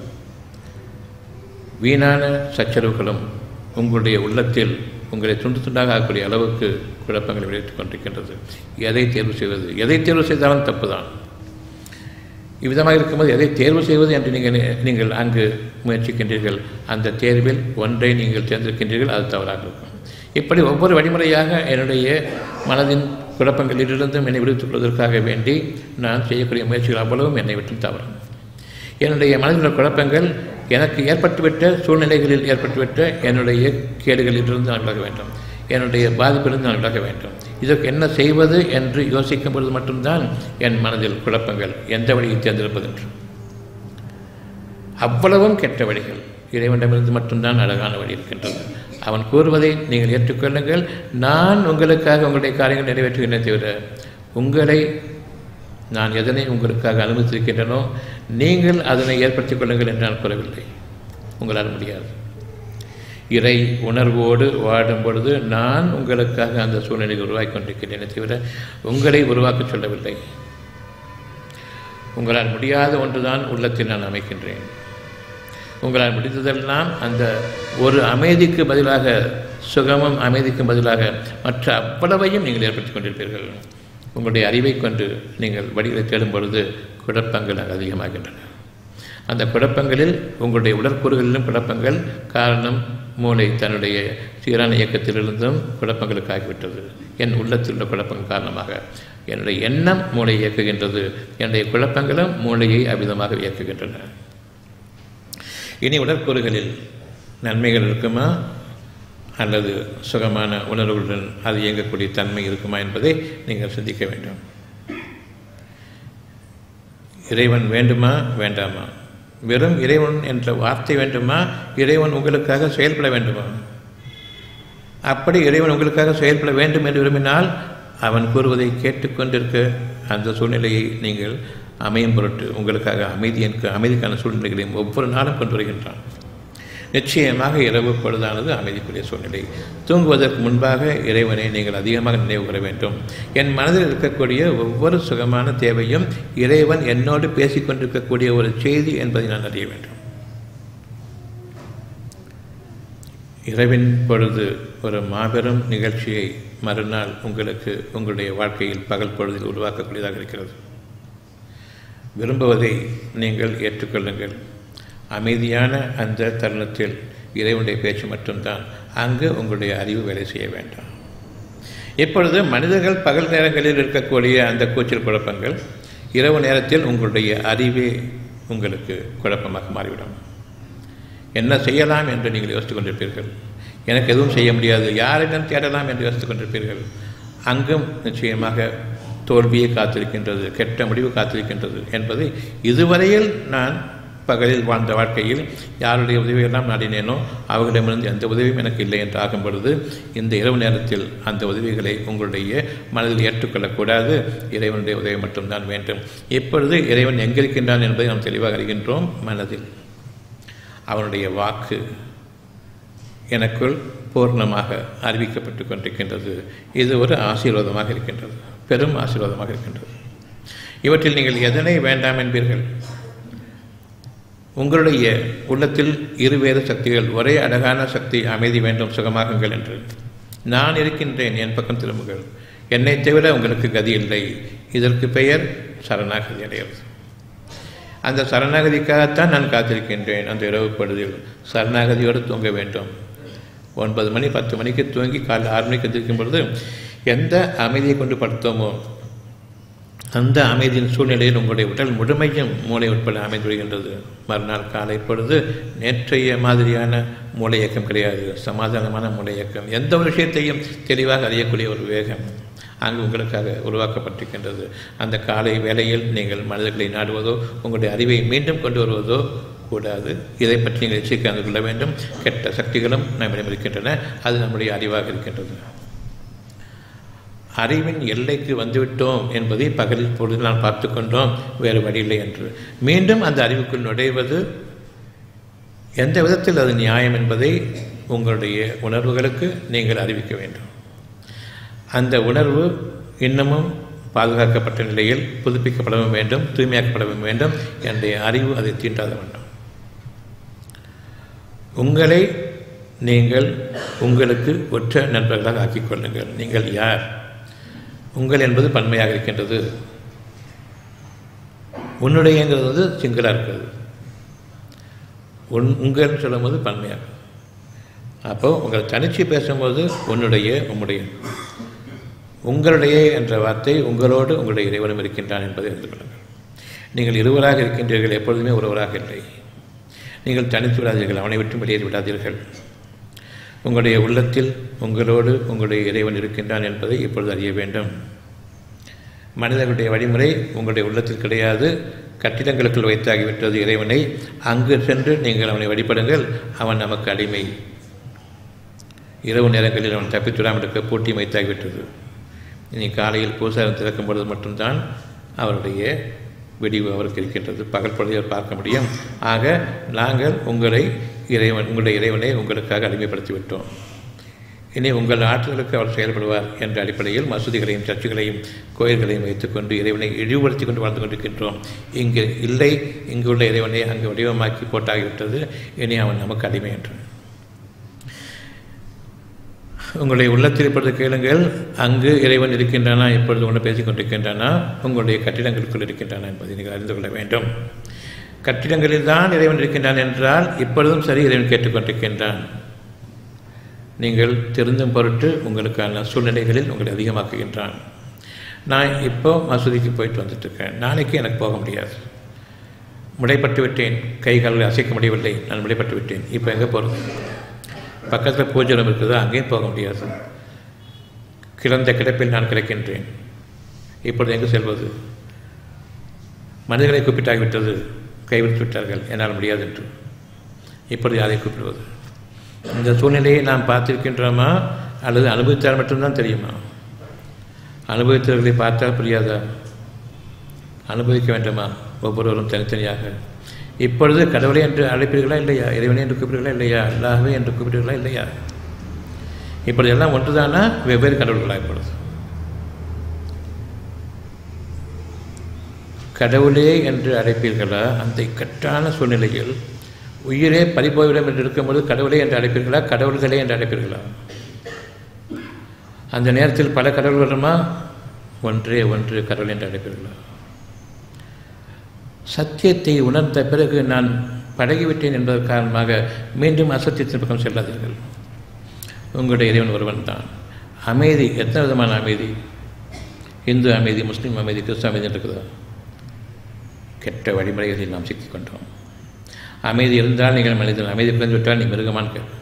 வீணான சச்சரவுகளும் உங்களுடைய உள்ளத்தில் உங்களை துண்டு துண்டாக ஆகக்கூடிய அளவுக்கு குழப்பங்களை விளைவித்துக் கொண்டிருக்கின்றது எதை தேர்வு செய்வது எதை தேர்வு செய்தாலும் தப்பு தான் இவ்விதமாக இருக்கும்போது எதை தேர்வு செய்வது என்று நீங்கள் நீங்கள் அங்கு முயற்சிக்கின்றீர்கள் அந்த தேர்வில் ஒன்றை நீங்கள் தேர்ந்தெடுக்கின்றீர்கள் அது தவறாக இருக்கும் இப்படி ஒவ்வொரு வழிமுறையாக என்னுடைய மனதின் குழப்பங்களிலிருந்தும் என்னை விடுவித்துக் கொள்வதற்காக வேண்டி நான் செய்யக்கூடிய முயற்சிகள் அவ்வளவும் என்னை விட்டும் தவறும் என்னுடைய மனதில் உள்ள குழப்பங்கள் எனக்கு ஏற்பட்டுவிட்ட சூழ்நிலைகளில் ஏற்பட்டுவிட்ட என்னுடைய கேடுகளிலிருந்து நான் விலக வேண்டும் என்னுடைய பாதிப்பிலிருந்து நான் விலக வேண்டும் இதற்கு என்ன செய்வது என்று யோசிக்கும் பொழுது மட்டும்தான் என் மனதில் குழப்பங்கள் எந்த வழியை தேர்ந்தெடுப்பது என்று அவ்வளவும் கெட்ட வழிகள் இறைவனிடமிருந்து மட்டும்தான் அழகான வழி இருக்கின்றது அவன் கூறுவதை நீங்கள் ஏற்றுக்கொள்ளுங்கள் நான் உங்களுக்காக உங்களுடைய காரியங்கள் நிறைவேற்றுகிறேன் தவிர உங்களை நான் எதனை உங்களுக்காக அனுமதித்திருக்கின்றனோ நீங்கள் அதனை ஏற்படுத்திக் கொள்ளுங்கள் என்று நான் கூறவில்லை உங்களால் முடியாது இறை உணர்வோடு வாடும் பொழுது நான் உங்களுக்காக அந்த சூழ்நிலையை உருவாக்கி கொண்டிருக்கிறேனே தவிர உங்களை உருவாக்க சொல்லவில்லை உங்களால் முடியாத ஒன்றுதான் உள்ளத்தில் நான் அமைக்கின்றேன் உங்களால் முடிந்ததெல்லாம் அந்த ஒரு அமைதிக்கு பதிலாக சுகமும் அமைதிக்கும் பதிலாக மற்ற அவ்வளவையும் நீங்கள் ஏற்படுத்திக் கொண்டிருப்பீர்கள் உங்களுடைய அறிவை கொண்டு நீங்கள் வழிகளை தேடும் பொழுது குழப்பங்கள் அங்கு அதிகமாகின்றன அந்த குழப்பங்களில் உங்களுடைய உடற்கூறுகளிலும் குழப்பங்கள் காரணம் மூளை தன்னுடைய சீரான இயக்கத்திலிருந்தும் குழப்பங்களுக்கு ஆகிவிட்டது என் உள்ளத்தில் உள்ள குழப்பங்கள் காரணமாக என்னுடைய எண்ணம் மூளை இயக்குகின்றது என்னுடைய குழப்பங்களும் மூளையை அவிதமாக இயக்குகின்றன இனி உடற்கூறுகளில் நன்மைகள் இருக்குமா அல்லது சுகமான உணர்வுகளுடன் அது இயங்கக்கூடிய தன்மை இருக்குமா என்பதை நீங்கள் சிந்திக்க வேண்டும் இறைவன் வேண்டுமா வேண்டாமா வெறும் இறைவன் என்ற வார்த்தை வேண்டுமா இறைவன் உங்களுக்காக செயல்பட வேண்டுமா அப்படி இறைவன் உங்களுக்காக செயல்பட வேண்டும் என்று விரும்பினால் அவன் கூறுவதை கேட்டுக்கொண்டிருக்க அந்த சூழ்நிலையை நீங்கள் அமையும் பொருட்டு உங்களுக்காக அமைதியனுக்கு அமைதிக்கான சூழ்நிலைகளையும் ஒவ்வொரு நாளும் கொண்டு வருகின்றான் நிச்சயமாக இரவு பொழுதானது அமைதிக்குரிய சூழ்நிலை தூங்குவதற்கு முன்பாக இறைவனை நீங்கள் அதிகமாக நினைவு கூற வேண்டும் என் மனதில் இருக்கக்கூடிய ஒவ்வொரு சுகமான தேவையும் இறைவன் என்னோடு பேசிக்கொண்டிருக்கக்கூடிய ஒரு செய்தி என்பதை நான் அறிய வேண்டும் இரவின் பொழுது ஒரு மாபெரும் நிகழ்ச்சியை மறுநாள் உங்களுக்கு உங்களுடைய வாழ்க்கையில் பகல் பொழுதில் உருவாக்கக்கூடியதாக இருக்கிறது விரும்புவதை நீங்கள் ஏற்றுக்கொள்ளுங்கள் அமைதியான அந்த தருணத்தில் இறைவனுடைய பேச்சு மட்டும்தான் அங்கு உங்களுடைய அறிவு வேலை செய்ய வேண்டாம் இப்பொழுது மனிதர்கள் பகல் நேரங்களில் இருக்கக்கூடிய அந்த கூச்சல் குழப்பங்கள் இரவு நேரத்தில் உங்களுடைய அறிவே உங்களுக்கு குழப்பமாக மாறிவிடும் என்ன செய்யலாம் என்று நீங்கள் யோசித்துக் கொண்டிருப்பீர்கள் எனக்கு எதுவும் செய்ய முடியாது யாரிடம் தேடலாம் என்று யோசித்துக் கொண்டிருப்பீர்கள் அங்கும் நிச்சயமாக தோல்வியை காத்திருக்கின்றது கெட்ட முடிவு காத்திருக்கின்றது என்பதை இதுவரையில் நான் பகலில் வாழ்ந்த வாழ்க்கையில் யாருடைய உதவியெல்லாம் நாடினேனோ அவர்களிடமிருந்து எந்த உதவியும் எனக்கு இல்லை என்று ஆகும் பொழுது இந்த இரவு நேரத்தில் அந்த உதவிகளை உங்களுடைய மனதில் ஏற்றுக்கொள்ளக்கூடாது இறைவனுடைய உதவி மட்டும்தான் வேண்டும் இப்பொழுது இறைவன் எங்கிருக்கின்றான் என்பதை நாம் தெளிவாக அறிகின்றோம் மனதில் அவனுடைய வாக்கு எனக்குள் பூர்ணமாக அறிவிக்கப்பட்டு கொண்டிருக்கின்றது இது ஒரு ஆசீர்வாதமாக இருக்கின்றது பெரும் ஆசீர்வாதமாக இருக்கின்றது இவற்றில் நீங்கள் எதனை வேண்டாம் என்பீர்கள் உங்களுடைய உள்ளத்தில் இருவேறு சக்திகள் ஒரே அழகான சக்தி அமைதி வேண்டும் சுகமாகுங்கள் என்று நான் இருக்கின்றேன் என் பக்கம் திரும்புகள் என்னை தவிர உங்களுக்கு கதி இல்லை இதற்கு பெயர் சரணாகதி அடைவது அந்த சரணாகதிக்காகத்தான் நான் காத்திருக்கின்றேன் அந்த இரவு பொழுதில் சரணாகதியோடு தூங்க வேண்டும் ஒன்பது மணி பத்து மணிக்கு தூங்கி காலை ஆறு மணிக்கு எந்திரிக்கும் பொழுது எந்த அமைதியை கொண்டு படுத்தோமோ அந்த அமைதியின் சூழ்நிலையில் உங்களுடைய உடல் முழுமையும் மூளை உட்பட அமைந்துவிடுகின்றது மறுநாள் காலை பொழுது நேற்றைய மாதிரியான மூளை இயக்கம் கிடையாது சமாதானமான மூளை இயக்கம் எந்த ஒரு விஷயத்தையும் தெளிவாக அறியக்கூடிய ஒரு வேகம் அங்கு உங்களுக்காக உருவாக்கப்பட்டிருக்கின்றது அந்த காலை வேளையில் நீங்கள் மனிதர்களை நாடுவதோ உங்களுடைய அறிவை மீண்டும் கொண்டு வருவதோ கூடாது இதை பற்றி நீங்கள் எச்சரிக்கை அறிந்து கொள்ள வேண்டும் கெட்ட சக்திகளும் நம்மிடம் இருக்கின்றன அது நம்முடைய அறிவாக இருக்கின்றது அறிவின் எல்லைக்கு வந்துவிட்டோம் என்பதை பகலில் பொழுது நாம் பார்த்து கொண்டோம் வேறு வழியில்லை என்று மீண்டும் அந்த அறிவுக்குள் நுழைவது எந்த விதத்தில் அது நியாயம் என்பதை உங்களுடைய உணர்வுகளுக்கு நீங்கள் அறிவிக்க வேண்டும் அந்த உணர்வு இன்னமும் பாதுகாக்கப்பட்ட நிலையில் புதுப்பிக்கப்படவும் வேண்டும் தூய்மையாக்கப்படவும் வேண்டும் என்ற அறிவு அதை தீண்டாத வேண்டும் உங்களை நீங்கள் உங்களுக்கு ஒற்ற நண்பர்களாக ஆக்கிக் கொள்ளுங்கள் நீங்கள் யார் உங்கள் என்பது பன்மையாக இருக்கின்றது உன்னுடையங்கிறது வந்து சிங்களாக இருக்கிறது உன் உங்கள் சொல்லும்போது பன்மையாக அப்போ உங்களை தனிச்சு பேசும்போது உன்னுடைய உம்முடைய உங்களுடைய என்ற வார்த்தை உங்களோடு உங்களுடைய இறைவனும் இருக்கின்றான் என்பதை அறிந்து கொள்ளுங்கள் நீங்கள் இருவராக இருக்கின்றீர்கள் எப்பொழுதுமே ஒருவராக இல்லை நீங்கள் தனித்து விடாதீர்கள் அவனை விட்டு வெளியேறி விடாதீர்கள் உங்களுடைய உள்ளத்தில் உங்களோடு உங்களுடைய இறைவன் இருக்கின்றான் என்பதை இப்பொழுது அறிய வேண்டும் மனிதர்களுடைய வழிமுறை உங்களுடைய உள்ளத்தில் கிடையாது கட்டிடங்களுக்குள் வைத்தாகிவிட்டது இறைவனை அங்கு சென்று நீங்கள் அவனை வழிபடுங்கள் அவன் நமக்கு அடிமை இரவு நேரங்களில் அவன் தப்பித்துடாமல் இருக்க போட்டி வைத்தாகிவிட்டது இனி காலையில் பூசாரம் திறக்கும் பொழுது மட்டும்தான் அவருடைய வெடிவு அவருக்கு இருக்கின்றது பகல் பொழுதில் பார்க்க முடியும் ஆக நாங்கள் உங்களை இறைவன் உங்களுடைய இறைவனை உங்களுக்காக அடிமைப்படுத்தி விட்டோம் இனி உங்கள் ஆற்றலுக்கு அவர் செயல்படுவார் என்ற அடிப்படையில் மசூதிகளையும் சர்ச்சுகளையும் கோயில்களையும் வைத்துக்கொண்டு இறைவனை இழிவுபடுத்தி கொண்டு வாழ்ந்து கொண்டிருக்கின்றோம் இங்கு இல்லை இங்குள்ள இறைவனை அங்கு வடிவமாக்கி போட்டாகிவிட்டது இனி அவன் நமக்கு அடிமை என்று உங்களுடைய உள்ளத்தில் இப்பொழுது கேளுங்கள் அங்கு இறைவன் இருக்கின்றானா இப்பொழுது ஒன்று பேசிக் கொண்டிருக்கின்றானா உங்களுடைய கட்டிடங்களுக்குள் இருக்கின்றானா என்பதை நீங்கள் அறிந்து கொள்ள வேண்டும் கட்டிடங்களில் தான் இறைவன் இருக்கின்றான் என்றால் இப்பொழுதும் சரி இறைவன் கேட்டுக்கொண்டிருக்கின்றான் நீங்கள் திருந்தும் பொருட்டு உங்களுக்கான சூழ்நிலைகளில் உங்களை அதிகமாக்குகின்றான் நான் இப்போ மசூதிக்கு போயிட்டு வந்துட்டுருக்கேன் நாளைக்கு எனக்கு போக முடியாது முடைப்பட்டு விட்டேன் கை கால்களை அசைக்க முடியவில்லை நான் முடைப்பட்டு விட்டேன் இப்போ எங்கே போகிறது பக்கத்தில் பூஜை ரூம் இருக்குதோ அங்கேயும் போக முடியாது கிடந்த கிடப்பில் நான் கிடக்கின்றேன் இப்பொழுது எங்கு செல்வது மனிதர்களை கூப்பிட்டாகிவிட்டது கைவிட்டு விட்டார்கள் என்னால் முடியாது என்று இப்பொழுது யாரை கூப்பிடுவது இந்த சூழ்நிலையை நாம் பார்த்திருக்கின்றோமா அல்லது அனுபவித்தால் மட்டும்தான் தெரியுமா அனுபவித்தவர்களை பார்த்தால் புரியாதா அனுபவிக்க வேண்டுமா ஒவ்வொருவரும் தனித்தனியாக இப்பொழுது கடவுளை என்று அழைப்பீர்களா இல்லையா இறைவனை என்று கூப்பிடுகளா இல்லையா அல்லாஹவே என்று கூப்பிடுகளா இல்லையா இப்பொழுது எல்லாம் ஒன்றுதானா வெவ்வேறு கடவுள்களா இப்பொழுது கடவுளே என்று அழைப்பீர்களா அந்த இக்கட்டான சூழ்நிலையில் உயிரே பறிபோய்விடும் என்று இருக்கும்போது கடவுளே என்று அழைப்பீர்களா கடவுள்களே என்று அழைப்பீர்களா அந்த நேரத்தில் பல கடவுள் வருமா ஒன்றே ஒன்று கடவுள் என்று அழைப்பீர்களா சத்தியத்தை உணர்ந்த பிறகு நான் பழகிவிட்டேன் என்பதன் காரணமாக மீண்டும் அசத்தியத்தின் பக்கம் செல்லாதீர்கள் உங்களுடைய இறைவன் ஒருவன் தான் அமைதி எத்தனை விதமான அமைதி இந்து அமைதி முஸ்லீம் அமைதி கிறிஸ்துவ அமைதி இருக்குதா கெட்ட வழிமுறைகளில் நாம் சிக்கிக் கொண்டோம் அமைதி இருந்தால் நீங்கள் மனிதன் அமைதி பிறந்து விட்டால் நீ மிருகமான் கேள்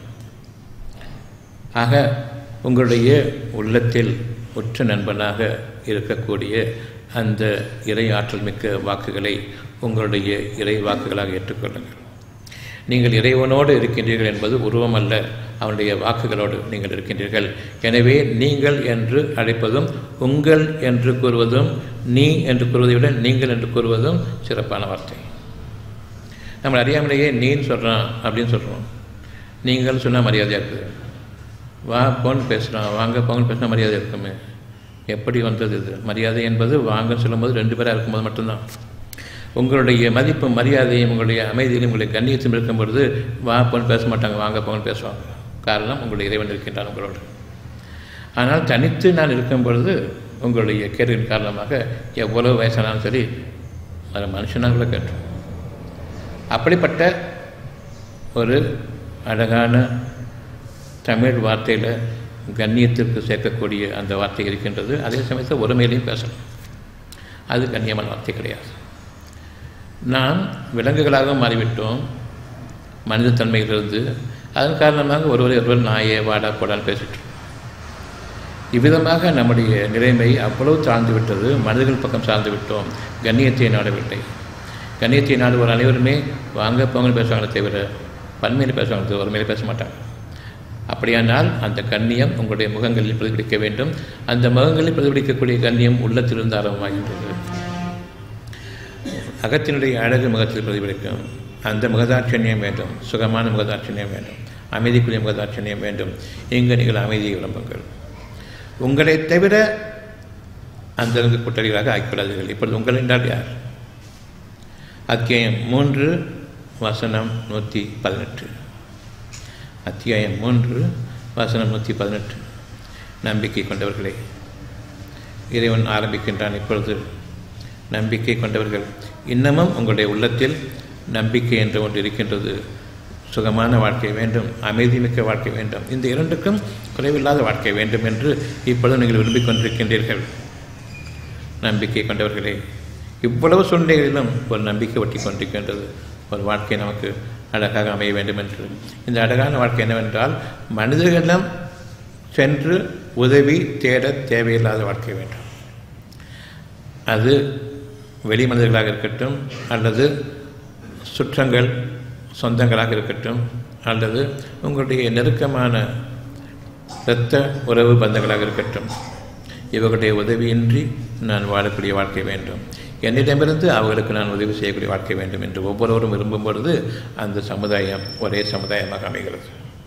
ஆக உங்களுடைய உள்ளத்தில் உற்ற நண்பனாக இருக்கக்கூடிய அந்த இறை ஆற்றல் மிக்க வாக்குகளை உங்களுடைய இறை வாக்குகளாக ஏற்றுக்கொள்ளுங்கள் நீங்கள் இறைவனோடு இருக்கின்றீர்கள் என்பது உருவம் அல்ல அவனுடைய வாக்குகளோடு நீங்கள் இருக்கின்றீர்கள் எனவே நீங்கள் என்று அழைப்பதும் உங்கள் என்று கூறுவதும் நீ என்று கூறுவதை விட நீங்கள் என்று கூறுவதும் சிறப்பான வார்த்தை நம்ம அறியாமலேயே நீன்னு சொல்கிறான் அப்படின்னு சொல்கிறோம் நீங்கள் சொன்னால் மரியாதையாக இருக்குது வா போன் பேசுகிறான் வாங்க போங்கன்னு பேசினா மரியாதை இருக்குமே எப்படி வந்தது இது மரியாதை என்பது வாங்க சொல்லும்போது ரெண்டு பேராக இருக்கும்போது மட்டும்தான் உங்களுடைய மதிப்பு மரியாதையும் உங்களுடைய அமைதியிலும் உங்களுடைய கண்ணியத்தையும் இருக்கும் பொழுது வா போன்னு பேச மாட்டாங்க வாங்க போங்கன்னு பேசுவாங்க காரணம் உங்களுடைய இறைவன் இருக்கின்றான் உங்களோடு ஆனால் தனித்து நான் இருக்கும் பொழுது உங்களுடைய கேள்வியின் காரணமாக எவ்வளோ வயசானாலும் சரி அது மனுஷனாக கூட கேட்டோம் அப்படிப்பட்ட ஒரு அழகான தமிழ் வார்த்தையில் கண்ணியத்திற்கு சேர்க்கக்கூடிய அந்த வார்த்தை இருக்கின்றது அதே சமயத்தில் ஒருமையிலையும் பேசணும் அது கண்ணியமான வார்த்தை கிடையாது நாம் விலங்குகளாக மாறிவிட்டோம் மனிதத்தன்மையிலிருந்து அதன் காரணமாக ஒருவரை ஒருவர் நாயே வாடா போடான்னு பேசிட்டோம் இவ்விதமாக நம்முடைய நிலைமை அவ்வளவு தாழ்ந்து விட்டது மனிதர்கள் பக்கம் சார்ந்து விட்டோம் கண்ணியத்தை நாடவில்லை கண்ணியத்தை நாடுவோர் அனைவருமே வாங்க போங்கன்னு பேசுவாங்களே தவிர பன்மையில் பேசுவாங்க ஒருமையில் பேச மாட்டாங்க அப்படியானால் அந்த கண்ணியம் உங்களுடைய முகங்களில் பிரதிபலிக்க வேண்டும் அந்த முகங்களில் பிரதிபலிக்கக்கூடிய கண்ணியம் உள்ளத்திலிருந்து ஆரம்பமாகின்றது அகத்தினுடைய அழகு முகத்தில் பிரதிபலிக்கும் அந்த முகதாட்சணியம் வேண்டும் சுகமான முகதாட்சணியம் வேண்டும் அமைதிக்குரிய முகதாட்சணியம் வேண்டும் இங்கு நீங்கள் அமைதியை விளம்புங்கள் உங்களை தவிர அந்த குற்றவாளிகளாக ஆக்கிவிடாதீர்கள் இப்பொழுது உங்கள் என்றால் யார் அத்தியாயம் மூன்று வசனம் நூற்றி பதினெட்டு அத்தியாயம் மூன்று வசனம் நூற்றி பதினெட்டு நம்பிக்கை கொண்டவர்களே இறைவன் ஆரம்பிக்கின்றான் இப்பொழுது நம்பிக்கை கொண்டவர்கள் இன்னமும் உங்களுடைய உள்ளத்தில் நம்பிக்கை என்ற ஒன்று இருக்கின்றது சுகமான வாழ்க்கை வேண்டும் அமைதிமிக்க வாழ்க்கை வேண்டும் இந்த இரண்டுக்கும் குறைவில்லாத வாழ்க்கை வேண்டும் என்று இப்பொழுது நீங்கள் விரும்பிக் கொண்டிருக்கின்றீர்கள் நம்பிக்கை கொண்டவர்களே இவ்வளவு சூழ்நிலைகளிலும் ஒரு நம்பிக்கை ஒட்டி கொண்டிருக்கின்றது ஒரு வாழ்க்கை நமக்கு அழகாக அமைய வேண்டும் என்று இந்த அழகான வாழ்க்கை என்னவென்றால் மனிதர்களிடம் சென்று உதவி தேட தேவையில்லாத வாழ்க்கை வேண்டும் அது வெளி மனிதர்களாக இருக்கட்டும் அல்லது சுற்றங்கள் சொந்தங்களாக இருக்கட்டும் அல்லது உங்களுடைய நெருக்கமான இரத்த உறவு பந்தங்களாக இருக்கட்டும் இவர்களுடைய உதவியின்றி நான் வாழக்கூடிய வாழ்க்கை வேண்டும் என்னிடமிருந்து அவர்களுக்கு நான் உதவி செய்யக்கூடிய வாழ்க்கை வேண்டும் என்று ஒவ்வொருவரும் விரும்பும் பொழுது அந்த சமுதாயம் ஒரே சமுதாயமாக அமைகிறது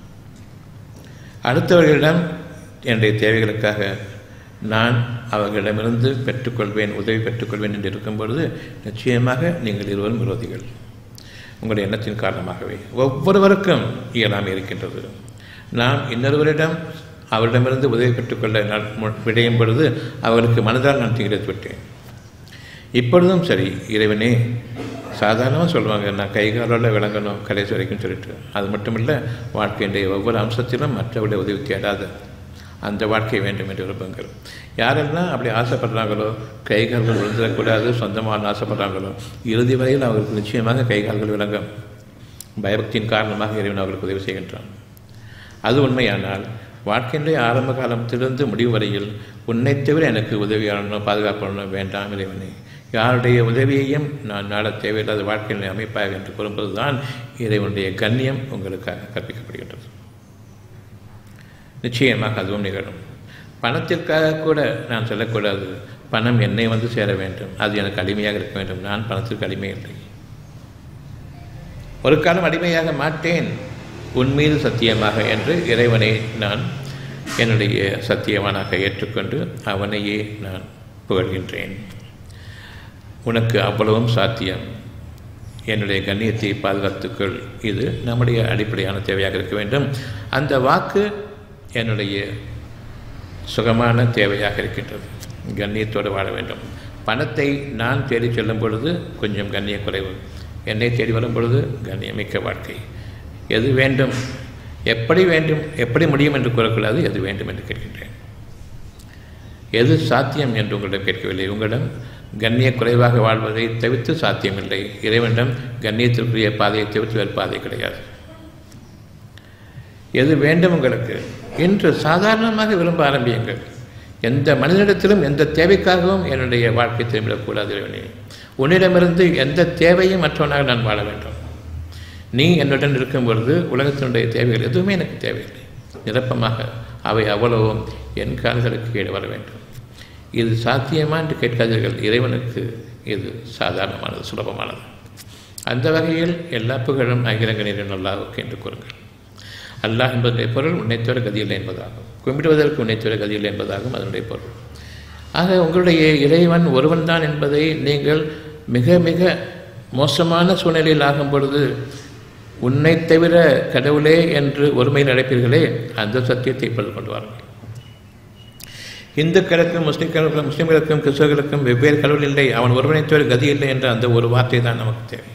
அடுத்தவர்களிடம் என்னுடைய தேவைகளுக்காக நான் அவர்களிடமிருந்து பெற்றுக்கொள்வேன் உதவி பெற்றுக்கொள்வேன் என்று இருக்கும் பொழுது நிச்சயமாக நீங்கள் இருவரும் விரோதிகள் உங்களுடைய எண்ணத்தின் காரணமாகவே ஒவ்வொருவருக்கும் இயலாமை இருக்கின்றது நாம் இன்னொருவரிடம் அவரிடமிருந்து உதவி பெற்றுக்கொள்ள நான் விடையும் பொழுது அவர்களுக்கு மனதால் நான் திகிரத்து விட்டேன் இப்பொழுதும் சரி இறைவனே சாதாரணமாக சொல்லுவாங்க நான் கைகாலோட விளங்கணும் கடைசி வரைக்கும் சொல்லிட்டு அது மட்டும் இல்லை வாழ்க்கையினுடைய ஒவ்வொரு அம்சத்திலும் மற்றவருடைய உதவி தேடாத அந்த வாழ்க்கை வேண்டும் என்று விரும்புங்கள் யாரெல்லாம் அப்படி ஆசைப்படுறாங்களோ கைகால்கள் விழுந்துடக்கூடாது சொந்தமாக ஆசைப்படுறாங்களோ இறுதி வரையில் அவர்களுக்கு நிச்சயமாக கைகால்கள் விளங்கும் பயபக்தியின் காரணமாக இறைவன் அவர்களுக்கு உதவி செய்கின்றான் அது உண்மையானால் வாழ்க்கையினுடைய ஆரம்ப காலத்திலிருந்து முடிவு வரையில் உன்னை தவிர எனக்கு உதவியாளனோ பாதுகாப்பாளனோ வேண்டாம் இறைவனே யாருடைய உதவியையும் நான் நாட தேவையில்லாத வாழ்க்கையினை அமைப்பாக என்று கூறும்போதுதான் இறைவனுடைய கண்ணியம் உங்களுக்காக கற்பிக்கப்படுகின்றது நிச்சயமாக அதுவும் நிகழும் பணத்திற்காக கூட நான் சொல்லக்கூடாது பணம் என்னை வந்து சேர வேண்டும் அது எனக்கு அடிமையாக இருக்க வேண்டும் நான் பணத்திற்கு அடிமை இல்லை ஒரு காலம் அடிமையாக மாட்டேன் உன் மீது சத்தியமாக என்று இறைவனை நான் என்னுடைய சத்தியவானாக ஏற்றுக்கொண்டு அவனையே நான் புகழ்கின்றேன் உனக்கு அவ்வளவும் சாத்தியம் என்னுடைய கண்ணியத்தை பாதுகாத்துக்கள் இது நம்முடைய அடிப்படையான தேவையாக இருக்க வேண்டும் அந்த வாக்கு என்னுடைய சுகமான தேவையாக இருக்கின்றது கண்ணியத்தோடு வாழ வேண்டும் பணத்தை நான் தேடி செல்லும் பொழுது கொஞ்சம் கண்ணிய குறைவு என்னை தேடி வரும் பொழுது கண்ணியமிக்க வாழ்க்கை எது வேண்டும் எப்படி வேண்டும் எப்படி முடியும் என்று கூறக்கூடாது எது வேண்டும் என்று கேட்கின்றேன் எது சாத்தியம் என்று உங்களிடம் கேட்கவில்லை உங்களிடம் கண்ணிய குறைவாக வாழ்வதை தவிர்த்து சாத்தியமில்லை இறைவனிடம் கண்ணியத்திற்குரிய பாதையை தவிர்த்து வேறு பாதை கிடையாது எது வேண்டும் உங்களுக்கு இன்று சாதாரணமாக விரும்ப ஆரம்பியுங்கள் எந்த மனிதனிடத்திலும் எந்த தேவைக்காகவும் என்னுடைய வாழ்க்கை திரும்பிடக்கூடாது இறைவனே உன்னிடமிருந்து எந்த தேவையும் மற்றவனாக நான் வாழ வேண்டும் நீ என்னுடன் இருக்கும் பொழுது உலகத்தினுடைய தேவைகள் எதுவுமே எனக்கு தேவையில்லை நிரப்பமாக அவை அவ்வளவும் என் கால்களுக்கு கீழே வர வேண்டும் இது சாத்தியமா என்று கேட்காதீர்கள் இறைவனுக்கு இது சாதாரணமானது சுலபமானது அந்த வகையில் எல்லா புகழும் அகிலங்கனின் அல்லாவுக்கு என்று கூறுங்கள் அல்லாஹ் என்பதனுடைய பொருள் உன்னைத்தோட கதியில்லை என்பதாகும் கும்பிடுவதற்கு உன்னைத்தோட கதியில்லை என்பதாகும் அதனுடைய பொருள் ஆக உங்களுடைய இறைவன் ஒருவன் தான் என்பதை நீங்கள் மிக மிக மோசமான சூழ்நிலையில் ஆகும் பொழுது உன்னை தவிர கடவுளே என்று ஒருமையில் அழைப்பீர்களே அந்த சத்தியத்தை இப்பொழுது கொண்டு வாருங்கள் இந்துக்களுக்கும் முஸ்லிம்களுக்கும் முஸ்லிம்களுக்கும் கிறிஸ்தவர்களுக்கும் வெவ்வேறு கடவுள் இல்லை அவன் ஒருவனை தவிர கதி இல்லை என்ற அந்த ஒரு வார்த்தை தான் நமக்கு தேவை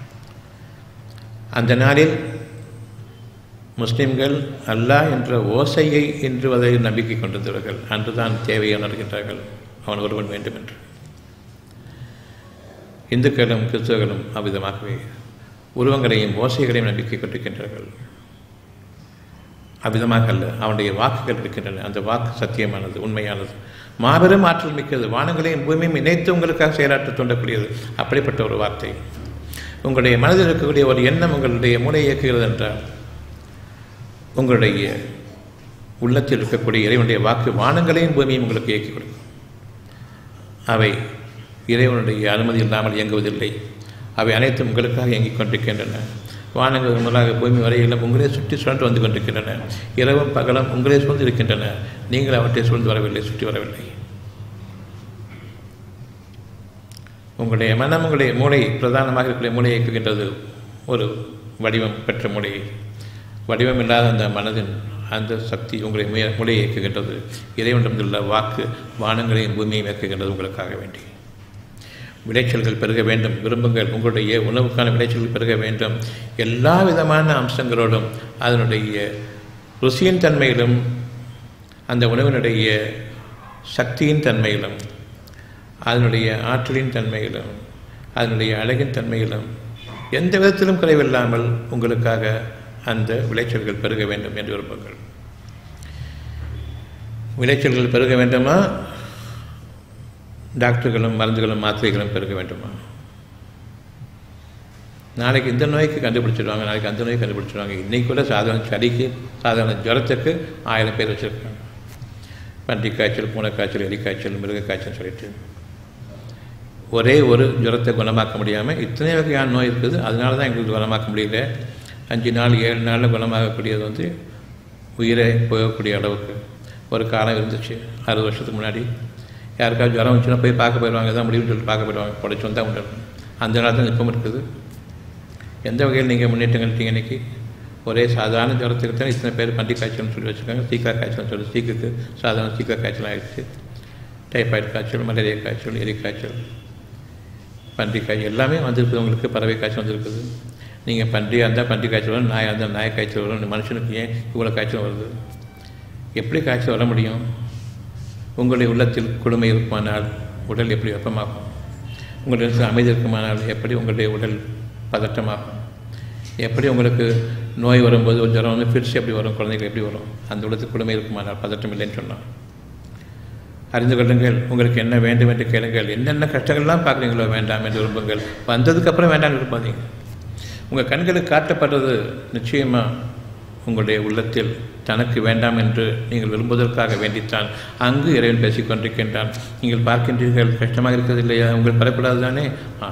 அந்த நாளில் முஸ்லிம்கள் அல்லாஹ் என்ற ஓசையை இன்று வரை நம்பிக்கை கொண்டிருந்தவர்கள் அன்றுதான் தேவையை உணர்கின்றார்கள் அவன் ஒருவன் வேண்டும் என்று இந்துக்களும் கிறிஸ்தவர்களும் அவ்விதமாகவே உருவங்களையும் ஓசைகளையும் நம்பிக்கை கொண்டிருக்கின்றார்கள் அவ்விதமாக அல்ல அவனுடைய வாக்குகள் இருக்கின்றன அந்த வாக்கு சத்தியமானது உண்மையானது மாபெரும் ஆற்றல் மிக்கது வானங்களையும் பூமியும் இணைத்து உங்களுக்காக செயலாற்ற தூண்டக்கூடியது அப்படிப்பட்ட ஒரு வார்த்தை உங்களுடைய மனதில் இருக்கக்கூடிய ஒரு எண்ணம் உங்களுடைய மூளை இயக்குகிறது என்றால் உங்களுடைய உள்ளத்தில் இருக்கக்கூடிய இறைவனுடைய வாக்கு வானங்களையும் பூமியும் உங்களுக்கு இயக்கி கொடுக்கும் அவை இறைவனுடைய அனுமதி இல்லாமல் இயங்குவதில்லை அவை அனைத்தும் உங்களுக்காக இயங்கிக் கொண்டிருக்கின்றன வானங்கள் முதலாக பூமி வரையிலும் உங்களே சுற்றி சுழன்று வந்து கொண்டிருக்கின்றன இரவும் பகலும் உங்களே சூழ்ந்து இருக்கின்றன நீங்கள் அவற்றை சூழ்ந்து வரவில்லை சுற்றி வரவில்லை உங்களுடைய மனம் உங்களுடைய மூளை பிரதானமாக இருக்கிற மூளையை இயக்குகின்றது ஒரு வடிவம் பெற்ற மூளையை வடிவம் இல்லாத அந்த மனதின் அந்த சக்தி உங்களை முய மூளையை இயக்குகின்றது இறைவனிடமுள்ள வாக்கு வானங்களையும் பூமியையும் இயக்குகின்றது உங்களுக்காக வேண்டி விளைச்சல்கள் பெருக வேண்டும் விரும்புங்கள் உங்களுடைய உணவுக்கான விளைச்சல்கள் பெருக வேண்டும் எல்லா விதமான அம்சங்களோடும் அதனுடைய ருசியின் தன்மையிலும் அந்த உணவினுடைய சக்தியின் தன்மையிலும் அதனுடைய ஆற்றலின் தன்மையிலும் அதனுடைய அழகின் தன்மையிலும் எந்த விதத்திலும் குறைவில்லாமல் உங்களுக்காக அந்த விளைச்சல்கள் பெருக வேண்டும் என்று விரும்புங்கள் விளைச்சல்கள் பெருக வேண்டுமா டாக்டர்களும் மருந்துகளும் மாத்திரைகளும் பெருக வேண்டுமா நாளைக்கு இந்த நோய்க்கு கண்டுபிடிச்சிடுவாங்க நாளைக்கு அந்த நோய்க்கு கண்டுபிடிச்சிடுவாங்க இன்றைக்கி கூட சாதாரண சளிக்கு சாதாரண ஜுரத்துக்கு ஆயிரம் பேர் வச்சுருக்காங்க பன்றி காய்ச்சல் பூனை காய்ச்சல் எலி காய்ச்சல் மிருக காய்ச்சல் சொல்லிட்டு ஒரே ஒரு ஜுரத்தை குணமாக்க முடியாமல் இத்தனை வகையான நோய் இருக்குது அதனால தான் எங்களுக்கு குணமாக்க முடியல அஞ்சு நாள் ஏழு நாளில் குணமாகக்கூடியது வந்து உயிரை போகக்கூடிய அளவுக்கு ஒரு காலம் இருந்துச்சு அறுபது வருஷத்துக்கு முன்னாடி யாருக்காவது ஜுரம் வந்துச்சுன்னா போய் பார்க்க போயிடுவாங்க தான் முடிவுன்னு சொல்லி பார்க்க போயிடுவாங்க பொழைச்சி வந்தால் உண்டு அந்த நாள் தான் இப்பவும் இருக்குது எந்த வகையில் நீங்கள் முன்னேற்றம் கண்டிங்க இன்றைக்கி ஒரே சாதாரண ஜுரத்துக்கு தான் இத்தனை பேர் பன்றி காய்ச்சல்னு சொல்லி வச்சுருக்காங்க சீக்கா காய்ச்சல்னு சொல்லி சீக்குக்கு சாதாரண சீக்கா காய்ச்சல் ஆகிடுச்சு டைஃபாய்டு காய்ச்சல் மலேரியா காய்ச்சல் எலி காய்ச்சல் பன்றி காய்ச்சல் எல்லாமே வந்திருக்குது உங்களுக்கு பறவை காய்ச்சல் வந்திருக்குது நீங்கள் பன்றியாக இருந்தால் பன்றி காய்ச்சல் வரும் நாயாக இருந்தால் நாய் காய்ச்சல் வரும் மனுஷனுக்கு ஏன் இவ்வளோ காய்ச்சல் வருது எப்படி காய்ச்சல் வர முடியும் உங்களுடைய உள்ளத்தில் குளுமை இருக்குமானால் உடல் எப்படி வெப்பமாகும் உங்களுடைய அமைதி இருக்குமானால் எப்படி உங்களுடைய உடல் பதட்டமாகும் எப்படி உங்களுக்கு நோய் வரும்போது ஒரு ஜுரம் வந்து ஃபிட்ஸ் எப்படி வரும் குழந்தைகள் எப்படி வரும் அந்த உள்ளத்துக்கு குளுமை இருக்குமானால் பதட்டம் இல்லைன்னு சொன்னான் அறிந்து கொள்ளுங்கள் உங்களுக்கு என்ன வேண்டும் என்று கேளுங்கள் என்னென்ன கஷ்டங்கள்லாம் பார்க்குறீங்களோ வேண்டாம் என்று விரும்புங்கள் வந்ததுக்கப்புறம் வேண்டாம் விரும்பாதீங்க உங்கள் கண்களுக்கு காட்டப்படுறது நிச்சயமாக உங்களுடைய உள்ளத்தில் தனக்கு வேண்டாம் என்று நீங்கள் விரும்புவதற்காக வேண்டித்தான் அங்கு இறைவன் பேசிக் கொண்டிருக்கின்றான் நீங்கள் பார்க்கின்றீர்கள் கஷ்டமாக இருக்கிறது இல்லையா உங்கள் பெறக்கூடாது தானே ஆ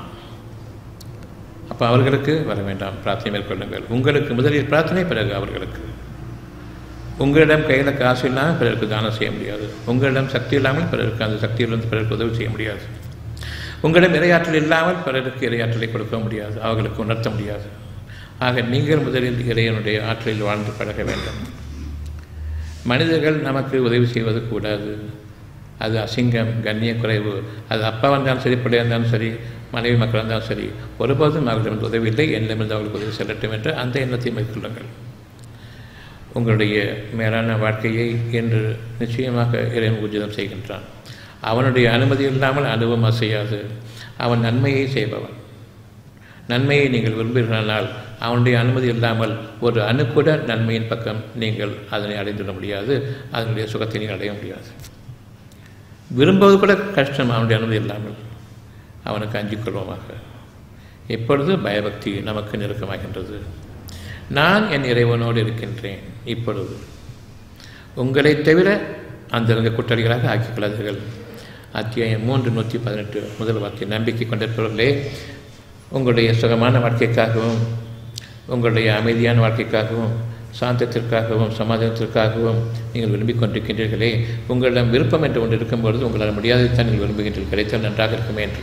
அப்போ அவர்களுக்கு வர வேண்டாம் பிரார்த்தனை மேற்கொள்ளுங்கள் உங்களுக்கு முதலில் பிரார்த்தனை பிறகு அவர்களுக்கு உங்களிடம் கையில் காசு இல்லாமல் பிறருக்கு தானம் செய்ய முடியாது உங்களிடம் சக்தி இல்லாமல் பிறருக்கு அந்த சக்தியிலிருந்து பிறருக்கு உதவி செய்ய முடியாது உங்களிடம் இரையாற்றல் இல்லாமல் பிறருக்கு இரையாற்றலை கொடுக்க முடியாது அவர்களுக்கு உணர்த்த முடியாது ஆக நீங்கள் முதலில் இறைவனுடைய ஆற்றலில் வாழ்ந்து பழக வேண்டும் மனிதர்கள் நமக்கு உதவி செய்வது கூடாது அது அசிங்கம் கண்ணிய குறைவு அது அப்பா வந்தாலும் சரி பிள்ளை இருந்தாலும் சரி மனைவி மக்கள் இருந்தாலும் சரி ஒருபோதும் அவர்களிடம் உதவி இல்லை என்னிடமிருந்து அவர்களுக்கு உதவி செல்லட்டும் என்று அந்த எண்ணத்தை மேற்கொள்ளுங்கள் உங்களுடைய மேலான வாழ்க்கையை என்று நிச்சயமாக இறைவன் ஊர்ஜிதம் செய்கின்றான் அவனுடைய அனுமதி இல்லாமல் அனுபவம் அசையாது அவன் நன்மையை செய்பவன் நன்மையை நீங்கள் விரும்புகிறானால் அவனுடைய அனுமதி இல்லாமல் ஒரு அணு கூட நன்மையின் பக்கம் நீங்கள் அதனை அடைந்துவிட முடியாது அதனுடைய சுகத்தை நீங்கள் அடைய முடியாது விரும்புவது கூட கஷ்டம் அவனுடைய அனுமதி இல்லாமல் அவனுக்கு அஞ்சிக் கொள்வோமாக இப்பொழுது பயபக்தி நமக்கு நெருக்கமாகின்றது நான் என் இறைவனோடு இருக்கின்றேன் இப்பொழுது உங்களை தவிர அந்த குற்றடிகளாக ஆக்கிக் கொள்ளாதீர்கள் அத்தியாயம் மூன்று நூற்றி பதினெட்டு முதல் வார்த்தை நம்பிக்கை கொண்டிருப்பவர்களே உங்களுடைய சுகமான வாழ்க்கைக்காகவும் உங்களுடைய அமைதியான வாழ்க்கைக்காகவும் சாந்தத்திற்காகவும் சமாதானத்திற்காகவும் நீங்கள் விரும்பிக் கொண்டிருக்கின்றீர்களே உங்களிடம் விருப்பம் என்று ஒன்று இருக்கும்பொழுது உங்களால் முடியாததைத்தான் நீங்கள் விரும்புகின்றீர்கள் கிடைத்தால் நன்றாக இருக்குமே என்று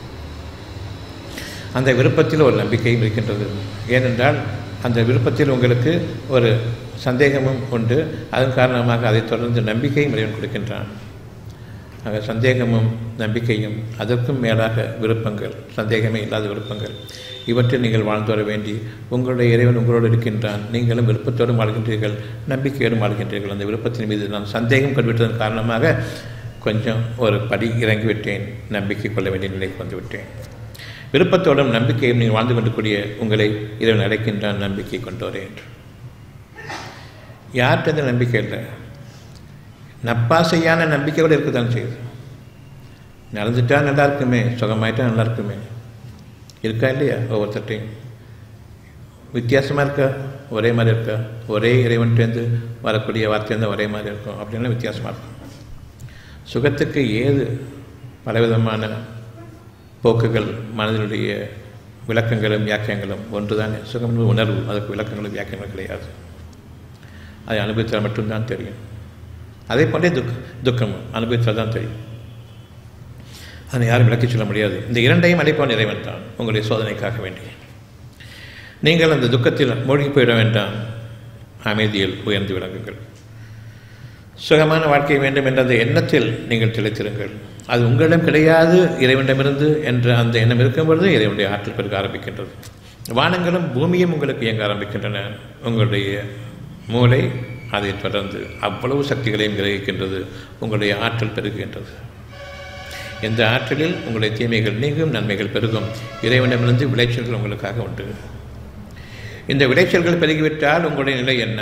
அந்த விருப்பத்தில் ஒரு நம்பிக்கையும் இருக்கின்றது ஏனென்றால் அந்த விருப்பத்தில் உங்களுக்கு ஒரு சந்தேகமும் உண்டு அதன் காரணமாக அதைத் தொடர்ந்து நம்பிக்கையும் இறைவன் கொடுக்கின்றான் ஆக சந்தேகமும் நம்பிக்கையும் அதற்கும் மேலாக விருப்பங்கள் சந்தேகமே இல்லாத விருப்பங்கள் இவற்றில் நீங்கள் வாழ்ந்து வர வேண்டி உங்களுடைய இறைவன் உங்களோடு இருக்கின்றான் நீங்களும் விருப்பத்தோடும் வாழ்கின்றீர்கள் நம்பிக்கையோடும் வாழ்கின்றீர்கள் அந்த விருப்பத்தின் மீது நான் சந்தேகம் கொண்டுவிட்டதன் காரணமாக கொஞ்சம் ஒரு படி இறங்கிவிட்டேன் நம்பிக்கை கொள்ள வேண்டிய நிலைக்கு வந்துவிட்டேன் விருப்பத்தோடும் நம்பிக்கையும் நீங்கள் வாழ்ந்து கொண்டிருக்கூடிய உங்களை இறைவன் அழைக்கின்றான் நம்பிக்கை கொண்டோரே என்று யார்கிட்ட நம்பிக்கை இல்லை நப்பாசையான நம்பிக்கை கூட இருக்க தான் செய்யுது நடந்துட்டா நல்லா இருக்குமே சுகமாயிட்டா நல்லா இருக்குமே இருக்கா இல்லையா ஒவ்வொருத்தட்டையும் வித்தியாசமாக இருக்கா ஒரே மாதிரி இருக்கா ஒரே இறைவன்கிட்டேருந்து வரக்கூடிய வார்த்தையிலேருந்து ஒரே மாதிரி இருக்கும் அப்படின்னா வித்தியாசமாக இருக்கும் சுகத்துக்கு ஏது பலவிதமான போக்குகள் மனதினுடைய விளக்கங்களும் வியாக்கியங்களும் ஒன்றுதான் சுகம் என்பது உணர்வு அதுக்கு விளக்கங்களும் வியாக்கியங்களும் கிடையாது அதை அனுபவித்தால் மட்டும்தான் தெரியும் அதே போன்றே துக் துக்கம் அனுபவித்தால் தான் தெரியும் அதை யாரும் விளக்கி சொல்ல முடியாது இந்த இரண்டையும் அழைப்பவன் இறைவன் தான் உங்களுடைய சோதனைக்காக வேண்டி நீங்கள் அந்த துக்கத்தில் மூழ்கி போயிட வேண்டாம் அமைதியில் உயர்ந்து விளங்குங்கள் சுகமான வாழ்க்கை வேண்டும் என்ற அந்த எண்ணத்தில் நீங்கள் திளைத்திருங்கள் அது உங்களிடம் கிடையாது இறைவனிடமிருந்து என்ற அந்த எண்ணம் இருக்கும் பொழுது இறைவனுடைய ஆற்றல் பெருக ஆரம்பிக்கின்றது வானங்களும் பூமியும் உங்களுக்கு இயங்க ஆரம்பிக்கின்றன உங்களுடைய மூளை அதை தொடர்ந்து அவ்வளவு சக்திகளையும் கிரகிக்கின்றது உங்களுடைய ஆற்றல் பெருகுகின்றது எந்த ஆற்றலில் உங்களுடைய தீமைகள் நீங்கும் நன்மைகள் பெருகும் இறைவனிடமிருந்து விளைச்சல்கள் உங்களுக்காக உண்டு இந்த விளைச்சல்கள் பெருகிவிட்டால் உங்களுடைய நிலை என்ன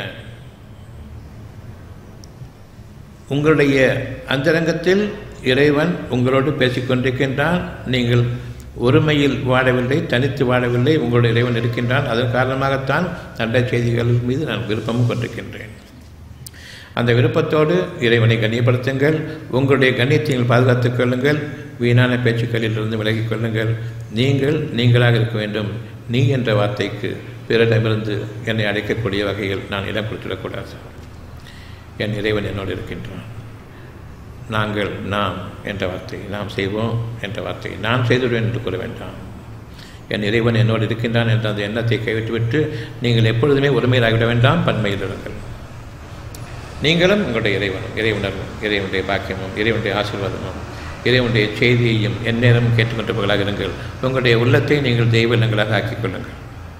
உங்களுடைய அந்தரங்கத்தில் இறைவன் உங்களோடு பேசிக்கொண்டிருக்கின்றான் நீங்கள் ஒருமையில் வாழவில்லை தனித்து வாழவில்லை உங்களுடைய இறைவன் இருக்கின்றான் அதன் காரணமாகத்தான் நல்ல செய்திகள் மீது நான் விருப்பமும் கொண்டிருக்கின்றேன் அந்த விருப்பத்தோடு இறைவனை கண்ணியப்படுத்துங்கள் உங்களுடைய கண்ணியத்தை நீங்கள் பாதுகாத்துக் கொள்ளுங்கள் வீணான பேச்சுக்களிலிருந்து விலகிக் கொள்ளுங்கள் நீங்கள் நீங்களாக இருக்க வேண்டும் நீ என்ற வார்த்தைக்கு பிறரிடமிருந்து என்னை அழைக்கக்கூடிய வகையில் நான் இடம் கொடுத்துவிடக்கூடாது என் இறைவன் என்னோடு இருக்கின்றான் நாங்கள் நாம் என்ற வார்த்தை நாம் செய்வோம் என்ற வார்த்தை நான் செய்துவிடுவேன் என்று கூற வேண்டாம் என் இறைவன் என்னோடு இருக்கின்றான் என்ற அந்த எண்ணத்தை கைவிட்டுவிட்டு நீங்கள் எப்பொழுதுமே ஒருமையிலாகிவிட வேண்டாம் பன்மையில் இருங்கள் நீங்களும் உங்களுடைய இறைவனும் இறைவனரும் இறைவனுடைய பாக்கியமும் இறைவனுடைய ஆசீர்வாதமும் இறைவனுடைய செய்தியையும் எந்நேரம் கேட்டுக்கொண்டவர்களாக இருங்கள் உங்களுடைய உள்ளத்தை நீங்கள் தெய்வ இல்லங்களாக ஆக்கிக் கொள்ளுங்கள்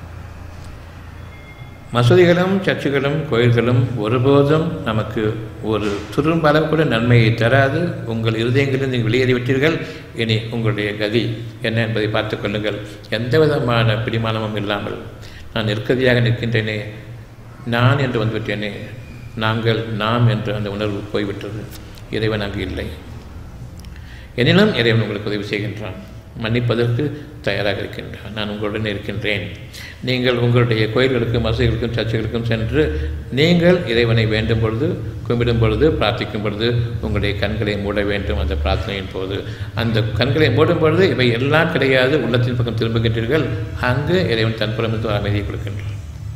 மசூதிகளும் சர்ச்சுகளும் கோயில்களும் ஒருபோதும் நமக்கு ஒரு துரும்பளவு கூட நன்மையை தராது உங்கள் இருதயங்களில் நீங்கள் வெளியேறிவிட்டீர்கள் இனி உங்களுடைய கதி என்ன என்பதை பார்த்துக் கொள்ளுங்கள் எந்த விதமான பிடிமானமும் இல்லாமல் நான் நிற்கதியாக நிற்கின்றேனே நான் என்று வந்துவிட்டேனே நாங்கள் நாம் என்று அந்த உணர்வு போய்விட்டது இறைவன் அங்கு இல்லை எனினும் இறைவன் உங்களுக்கு உதவி செய்கின்றான் மன்னிப்பதற்கு தயாராக இருக்கின்றான் நான் உங்களுடன் இருக்கின்றேன் நீங்கள் உங்களுடைய கோயில்களுக்கும் மசூதிகளுக்கும் சர்ச்சைகளுக்கும் சென்று நீங்கள் இறைவனை வேண்டும் பொழுது கும்பிடும் பொழுது பிரார்த்திக்கும் பொழுது உங்களுடைய கண்களை மூட வேண்டும் அந்த பிரார்த்தனையின் போது அந்த கண்களை மூடும் பொழுது இவை எல்லாம் கிடையாது உள்ளத்தின் பக்கம் திரும்புகின்றீர்கள் அங்கு இறைவன் தன்புறமிருந்து அமைதியை கொடுக்கின்றான்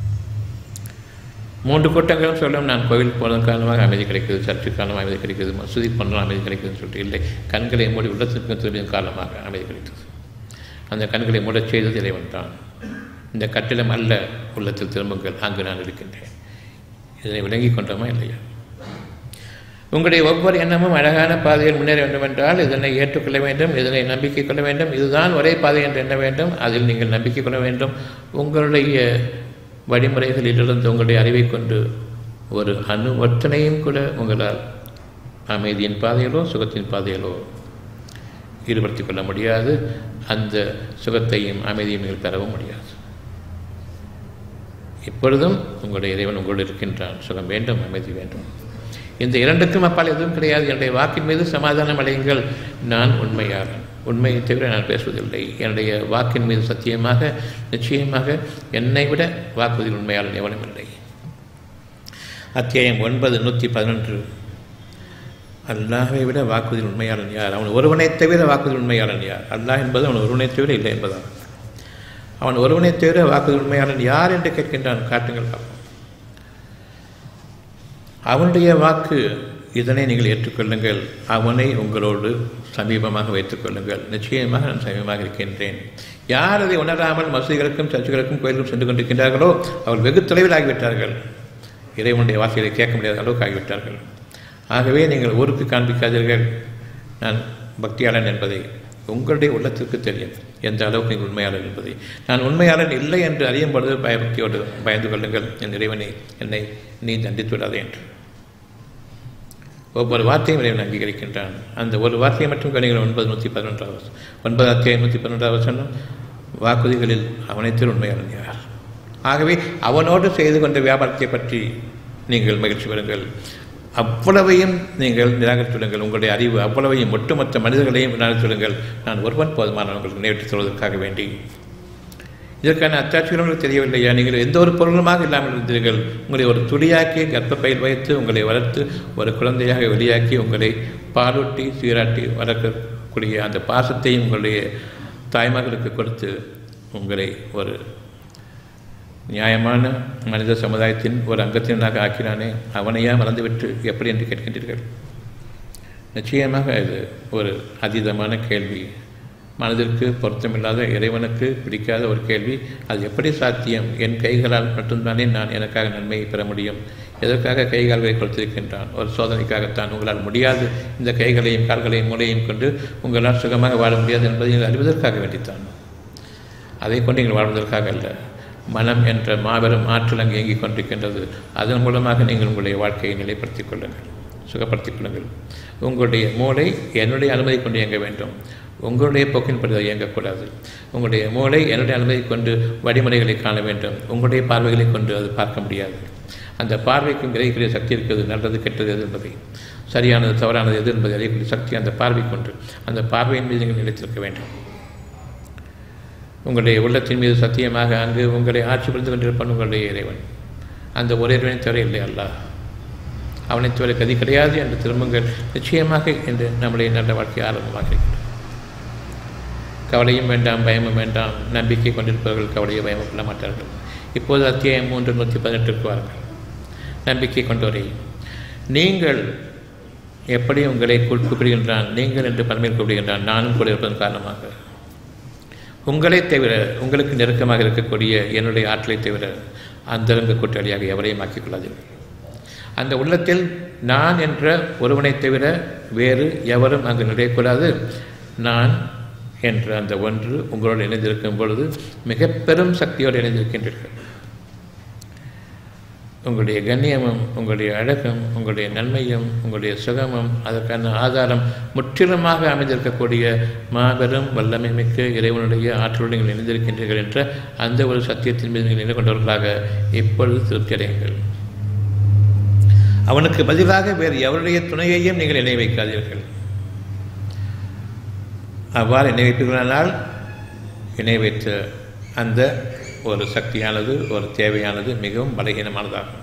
மூன்று கூட்டங்களும் சொல்லும் நான் கோவில் போனதன் காரணமாக அமைதி கிடைக்குது சர்ச்சு காரணமாக அமைதி கிடைக்குது மசூதி பண்ணலாம் அமைதி கிடைக்குதுன்னு சொல்லிட்டு இல்லை கண்களை மூடி உள்ளத்திற்கு திரும்பியதன் காரணமாக அமைதி கிடைத்தது அந்த கண்களை மூடச் செய்தது இறைவன் தான் இந்த கட்டிடம் அல்ல உள்ளத்தில் திரும்புங்கள் அங்கு நான் இருக்கின்றேன் இதனை விளங்கி கொண்டோமா இல்லையா உங்களுடைய ஒவ்வொரு எண்ணமும் அழகான பாதையில் முன்னேற வேண்டும் என்றால் இதனை ஏற்றுக்கொள்ள வேண்டும் இதனை நம்பிக்கை கொள்ள வேண்டும் இதுதான் ஒரே பாதை என்று எண்ண வேண்டும் அதில் நீங்கள் நம்பிக்கை கொள்ள வேண்டும் உங்களுடைய வழிமுறைகளிலிருந்து உங்களுடைய அறிவை கொண்டு ஒரு அணுவர்த்தனையும் கூட உங்களால் அமைதியின் பாதையிலோ சுகத்தின் பாதையிலோ ஈடுபடுத்திக் கொள்ள முடியாது அந்த சுகத்தையும் அமைதியும் நீங்கள் பெறவும் முடியாது இப்பொழுதும் உங்களுடைய இறைவன் உங்களோடு இருக்கின்றான் சுகம் வேண்டும் அமைதி வேண்டும் இந்த இரண்டுக்கும் அப்பால் எதுவும் கிடையாது என்னுடைய வாக்கின் மீது சமாதானம் அடையுங்கள் நான் உண்மையாளன் உண்மையை தவிர நான் பேசுவதில்லை என்னுடைய வாக்கின் மீது சத்தியமாக நிச்சயமாக என்னை விட வாக்குவதில் உண்மையாளன் எவனும் இல்லை அத்தியாயம் ஒன்பது நூற்றி பதினொன்று அல்லாஹை விட வாக்குவதில் உண்மையாளன் யார் அவன் ஒருவனை தவிர வாக்குவதில் உண்மையாளன் யார் அல்லாஹ் என்பது அவன் ஒருவனை தவிர இல்லை என்பதாகும் அவன் ஒருவனை தவிர வாக்குவதில் உண்மையாளன் யார் என்று கேட்கின்றான் காட்டுங்கள் பார்ப்போம் அவனுடைய வாக்கு இதனை நீங்கள் ஏற்றுக்கொள்ளுங்கள் அவனை உங்களோடு சமீபமாக வைத்துக் கொள்ளுங்கள் நிச்சயமாக நான் சமீபமாக இருக்கின்றேன் யார் அதை உணராமல் மசூதிகளுக்கும் சர்ச்சுகளுக்கும் கோயிலுக்கும் சென்று கொண்டிருக்கின்றார்களோ அவர்கள் வெகு தொலைவில் ஆகிவிட்டார்கள் இறைவனுடைய வார்த்தைகளை கேட்க முடியாத அளவுக்கு ஆகிவிட்டார்கள் ஆகவே நீங்கள் ஊருக்கு காண்பிக்காதீர்கள் நான் பக்தியாளன் என்பதை உங்களுடைய உள்ளத்திற்கு தெரியும் எந்த அளவுக்கு நீங்கள் உண்மையாளர் என்பதை நான் உண்மையாளன் இல்லை என்று அறியும் பொழுது பயபக்தியோடு பயந்து கொள்ளுங்கள் என் இறைவனை என்னை நீ தண்டித்து விடாதே என்று ஒவ்வொரு வார்த்தையும் இறைவன் அங்கீகரிக்கின்றான் அந்த ஒரு வார்த்தையை மட்டும் கணிகள் ஒன்பது நூற்றி பதினொன்றாவது ஒன்பது அத்தியாயம் நூற்றி பதினொன்றாவது சொன்னம் வாக்குறுதிகளில் அவனைத்தில் உண்மையாளன் யார் ஆகவே அவனோடு செய்து கொண்ட வியாபாரத்தை பற்றி நீங்கள் மகிழ்ச்சி பெறுங்கள் அவ்வளவையும் நீங்கள் நிராகரித்துவிடுங்கள் உங்களுடைய அறிவு அவ்வளவையும் ஒட்டுமொத்த மனிதர்களையும் நிராகரித்துவிடுங்கள் நான் ஒருவன் போதுமான உங்களுக்கு நேற்று சொல்வதற்காக வேண்டி இதற்கான அத்தாட்சிகள் உங்களுக்கு தெரியவில்லையா நீங்கள் எந்த ஒரு பொருளுமாக இல்லாமல் இருந்தீர்கள் உங்களை ஒரு துளியாக்கி கர்ப்பப்பையில் வைத்து உங்களை வளர்த்து ஒரு குழந்தையாக வெளியாக்கி உங்களை பாலூட்டி சீராட்டி வளர்க்கக்கூடிய அந்த பாசத்தையும் உங்களுடைய தாய்மார்களுக்கு கொடுத்து உங்களை ஒரு நியாயமான மனித சமுதாயத்தின் ஒரு அங்கத்தினராக ஆக்கினானே அவனையா மறந்துவிட்டு எப்படி என்று கேட்கின்றீர்கள் நிச்சயமாக இது ஒரு அதீதமான கேள்வி மனதிற்கு பொருத்தமில்லாத இறைவனுக்கு பிடிக்காத ஒரு கேள்வி அது எப்படி சாத்தியம் என் கைகளால் மட்டும்தானே நான் எனக்காக நன்மையை பெற முடியும் எதற்காக கைகால்களை கொடுத்திருக்கின்றான் ஒரு சோதனைக்காகத்தான் உங்களால் முடியாது இந்த கைகளையும் கால்களையும் மூளையும் கொண்டு உங்களால் சுகமாக வாழ முடியாது என்பதை நீங்கள் அறிவதற்காக வேண்டித்தான் அதை கொண்டு நீங்கள் வாழ்வதற்காக அல்ல மனம் என்ற மாபெரும் ஆற்றல் அங்கே இயங்கிக் கொண்டிருக்கின்றது அதன் மூலமாக நீங்கள் உங்களுடைய வாழ்க்கையை நிலைப்படுத்திக் கொள்ளுங்கள் சுகப்படுத்திக் கொள்ளுங்கள் உங்களுடைய மூளை என்னுடைய அனுமதி கொண்டு இயங்க வேண்டும் உங்களுடைய போக்கின்படி அது இயங்கக்கூடாது உங்களுடைய மூளை என்னுடைய அனுமதி கொண்டு வழிமுறைகளை காண வேண்டும் உங்களுடைய பார்வைகளை கொண்டு அது பார்க்க முடியாது அந்த பார்வைக்கும் விரைக்கூடிய சக்தி இருக்கிறது நல்லது கெட்டது எது என்பதை சரியானது தவறானது எது என்பதை அறியக்கூடிய சக்தி அந்த பார்வை கொண்டு அந்த பார்வையின் மீது நீங்கள் நிலைத்திருக்க வேண்டும் உங்களுடைய உள்ளத்தின் மீது சத்தியமாக அங்கு உங்களை ஆட்சி புரிந்து கொண்டிருப்பான் உங்களுடைய இறைவன் அந்த ஒரே இறைவனை தவிர இல்லை அல்லாஹ் அவனை தவிர கதி கிடையாது என்று திரும்புங்கள் நிச்சயமாக என்று நம்முடைய நல்ல வாழ்க்கையை ஆரம்பமாகிறீர்கள் கவலையும் வேண்டாம் பயமும் வேண்டாம் நம்பிக்கை கொண்டிருப்பவர்கள் கவலையை பயமும் கொள்ள மாட்டார்கள் இப்போது அத்தியாயம் மூன்று நூற்றி பதினெட்டுக்கு வாருங்கள் நம்பிக்கை கொண்டவரை நீங்கள் எப்படி உங்களை கூப்பிடுகின்றான் நீங்கள் என்று பன்மையில் கூப்பிடுகின்றான் நானும் கூட இருப்பதன் காரணமாக உங்களை தவிர உங்களுக்கு நெருக்கமாக இருக்கக்கூடிய என்னுடைய ஆற்றலை தவிர அந்தரங்க கூட்டாளியாக எவரையும் ஆக்கிக் கொள்ளாதீர்கள் அந்த உள்ளத்தில் நான் என்ற ஒருவனைத் தவிர வேறு எவரும் அங்கு நுழையக்கூடாது நான் என்ற அந்த ஒன்று உங்களோடு இணைந்திருக்கும் பொழுது மிக பெரும் சக்தியோடு இணைந்திருக்கின்றீர்கள் உங்களுடைய கண்ணியமும் உங்களுடைய அழகும் உங்களுடைய நன்மையும் உங்களுடைய சுகமும் அதற்கான ஆதாரம் முற்றிலுமாக அமைந்திருக்கக்கூடிய மாபெரும் வல்லமை மிக்க இறைவனுடைய ஆற்றலோடு நீங்கள் இணைந்திருக்கின்றீர்கள் என்ற அந்த ஒரு சத்தியத்தின் மீது நீங்கள் நிலை கொண்டவர்களாக இப்பொழுது திருப்தி அடையுங்கள் அவனுக்கு பதிலாக வேறு எவருடைய துணையையும் நீங்கள் இணை வைக்காதீர்கள் அவ்வாறு இணை வைப்பீர்களானால் இணை வைத்த அந்த ஒரு சக்தியானது ஒரு தேவையானது மிகவும் பலகீனமானதாகும்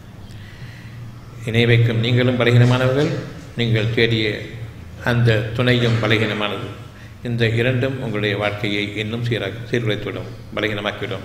இணை வைக்கும் நீங்களும் பலகீனமானவர்கள் நீங்கள் தேடிய அந்த துணையும் பலகீனமானது இந்த இரண்டும் உங்களுடைய வாழ்க்கையை இன்னும் சீராக சீர்குலைத்துவிடும் பலகீனமாக்கிவிடும்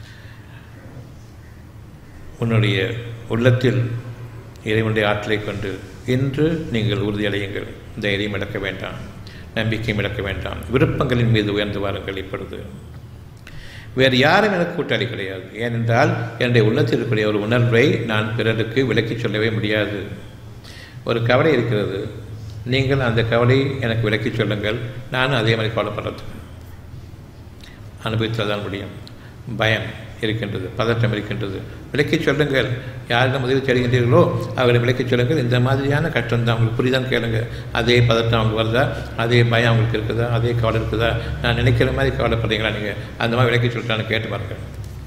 உன்னுடைய உள்ளத்தில் இறைவனுடைய ஆற்றலை கொண்டு இன்று நீங்கள் உறுதியடையுங்கள் தைரியம் இழக்க வேண்டாம் நம்பிக்கையும் இழக்க வேண்டாம் விருப்பங்களின் மீது உயர்ந்து வாருங்கள் இப்பொழுது வேறு யாரும் எனக்கு கூட்டாளி கிடையாது ஏனென்றால் என்னுடைய உள்ளத்தில் இருக்கக்கூடிய ஒரு உணர்வை நான் பிறருக்கு விளக்கிச் சொல்லவே முடியாது ஒரு கவலை இருக்கிறது நீங்கள் அந்த கவலை எனக்கு விளக்கிச் சொல்லுங்கள் நானும் அதே மாதிரி கவலைப்படுறதுக்கு அனுபவித்தால் தான் முடியும் பயம் இருக்கின்றது பதட்டம் இருக்கின்றது விளக்கிச் சொல்லுங்கள் யாரிடம் உதவி தேடுகின்றீர்களோ அவர்களை விளக்கிச் சொல்லுங்கள் இந்த மாதிரியான கஷ்டம் தான் உங்களுக்கு புரிதான் கேளுங்க அதே பதட்டம் அவங்களுக்கு வருதா அதே பயம் அவங்களுக்கு இருக்குதா அதே கவலை இருக்குதா நான் நினைக்கிற மாதிரி கவலைப்படுறீங்களா நீங்கள் அந்த மாதிரி விளக்கி சொல்லிட்டான்னு கேட்டு பாருங்கள்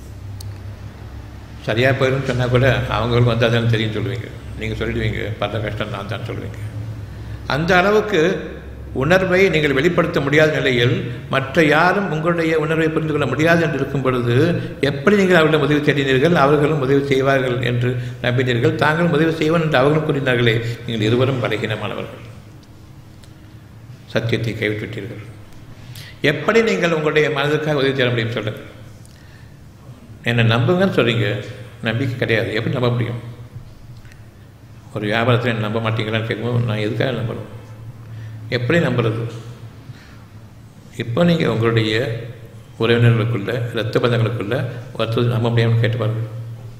சரியாக போயிடும் சொன்னால் கூட அவங்களுக்கு வந்து அதான் தெரியும் சொல்லுவீங்க நீங்கள் சொல்லிடுவீங்க பல கஷ்டம் நான் தான் சொல்லுவீங்க அந்த அளவுக்கு உணர்வை நீங்கள் வெளிப்படுத்த முடியாத நிலையில் மற்ற யாரும் உங்களுடைய உணர்வை புரிந்து கொள்ள முடியாது என்று இருக்கும் பொழுது எப்படி நீங்கள் அவர்களிடம் உதவி தேடினீர்கள் அவர்களும் உதவி செய்வார்கள் என்று நம்பினீர்கள் தாங்களும் உதவி செய்வோம் என்று அவர்களும் கூறினார்களே நீங்கள் இருவரும் பலகீனமானவர்கள் சத்தியத்தை கைவிட்டுவிட்டீர்கள் எப்படி நீங்கள் உங்களுடைய மனதுக்காக உதவி தேட முடியும் சொல்லுங்கள் என்னை நம்புங்கன்னு சொல்கிறீங்க நம்பிக்கை கிடையாது எப்படி நம்ப முடியும் ஒரு வியாபாரத்தில் என்ன நம்ப மாட்டீங்களான்னு கேட்கும்போது நான் எதுக்காக நம்பணும் எப்படி நம்புறது இப்போ நீங்கள் உங்களுடைய உறவினர்களுக்குள்ள இரத்த பந்தங்களுக்குள்ள ஒருத்தர் நம்ப முடியாமல் கேட்டு பாருங்கள்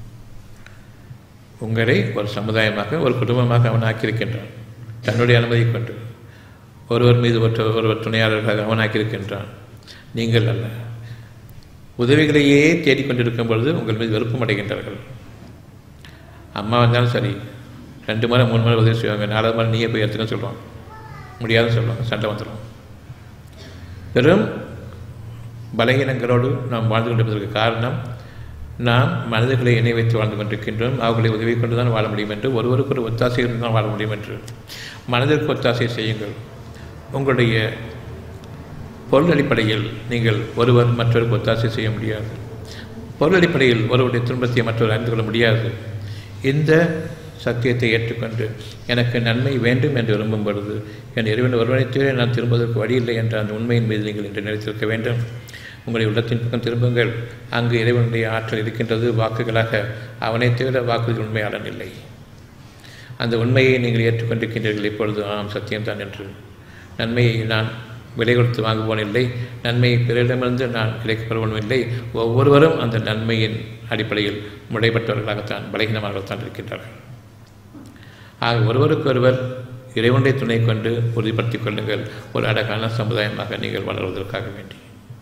உங்களை ஒரு சமுதாயமாக ஒரு குடும்பமாக அவன் ஆக்கியிருக்கின்றான் தன்னுடைய அனுமதி கொண்டு ஒருவர் மீது ஒற்ற ஒருவர் துணையாளர்களாக அவன் ஆக்கியிருக்கின்றான் நீங்கள் அல்ல உதவிகளையே தேடிக்கொண்டிருக்கும் பொழுது உங்கள் மீது வெறுப்பம் அடைகின்றார்கள் அம்மா வந்தாலும் சரி ரெண்டு முறை மூணு முறை உதவி செய்வாங்க நாலாவது முறை நீயே போய் எடுத்துக்கன்னு சொல்லுவாங்க முடியாதுன்னு சொல்லுவாங்க சண்டை வந்துடும் பெரும் பலகீனங்களோடு நாம் வாழ்ந்து கொண்டிருப்பதற்கு காரணம் நாம் மனிதர்களை இணை வைத்து வாழ்ந்து கொண்டிருக்கின்றோம் அவர்களை உதவி கொண்டு தான் வாழ முடியும் என்று ஒருவருக்கு ஒரு ஒத்தாசை இருந்து தான் வாழ முடியும் என்று மனதிற்கு ஒத்தாசை செய்யுங்கள் உங்களுடைய பொருள் அடிப்படையில் நீங்கள் ஒருவர் மற்றவருக்கு ஒத்தாசை செய்ய முடியாது பொருள் அடிப்படையில் ஒருவருடைய துன்பத்தை மற்றவர் அறிந்து கொள்ள முடியாது இந்த சத்தியத்தை ஏற்றுக்கொண்டு எனக்கு நன்மை வேண்டும் என்று விரும்பும் பொழுது என் இறைவன் ஒருவனை தவிர நான் திரும்புவதற்கு வழி இல்லை என்ற அந்த உண்மையின் மீது நீங்கள் இன்று நினைத்திருக்க வேண்டும் உங்களுடைய உள்ளத்தின் பக்கம் திரும்புங்கள் அங்கு இறைவனுடைய ஆற்றல் இருக்கின்றது வாக்குகளாக அவனை தவிர வாக்குகள் உண்மையாளன் இல்லை அந்த உண்மையை நீங்கள் ஏற்றுக்கொண்டிருக்கின்றீர்கள் இப்பொழுது ஆம் சத்தியம்தான் என்று நன்மையை நான் விலை கொடுத்து வாங்குவோன் இல்லை நன்மையை பிறரிடமிருந்து நான் கிடைக்கப்படுவோனும் இல்லை ஒவ்வொருவரும் அந்த நன்மையின் அடிப்படையில் முடைப்பட்டவர்களாகத்தான் பலகீனமாகத்தான் இருக்கின்றார்கள் ஆக ஒருவருக்கொருவர் இறைவனுடைய துணை கொண்டு உறுதிப்படுத்திக் கொள்ளுங்கள் ஒரு அழகான சமுதாயமாக நீங்கள் வளர்வதற்காக வேண்டி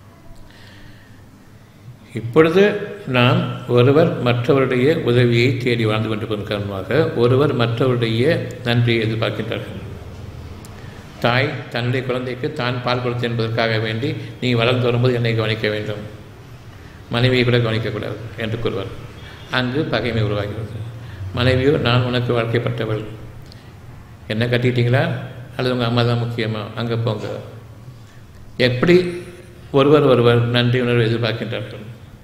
இப்பொழுது நாம் ஒருவர் மற்றவருடைய உதவியை தேடி வாழ்ந்து கொண்டிருப்பதன் காரணமாக ஒருவர் மற்றவருடைய நன்றியை எதிர்பார்க்கின்றார்கள் தாய் தன்னுடைய குழந்தைக்கு தான் பால் கொடுத்து என்பதற்காக வேண்டி நீ வளர்ந்து வரும்போது என்னை கவனிக்க வேண்டும் மனைவியை கூட கவனிக்கக்கூடாது என்று கூறுவார் அங்கு பகைமை உருவாகிறது மனைவியோ நான் உனக்கு வாழ்க்கைப்பட்டவள் என்ன கட்டிட்டீங்களா அல்லது உங்கள் அம்மா தான் முக்கியமா அங்கே போங்க எப்படி ஒருவர் ஒருவர் நன்றி உணர்வு எதிர்பார்க்கின்றார்கள்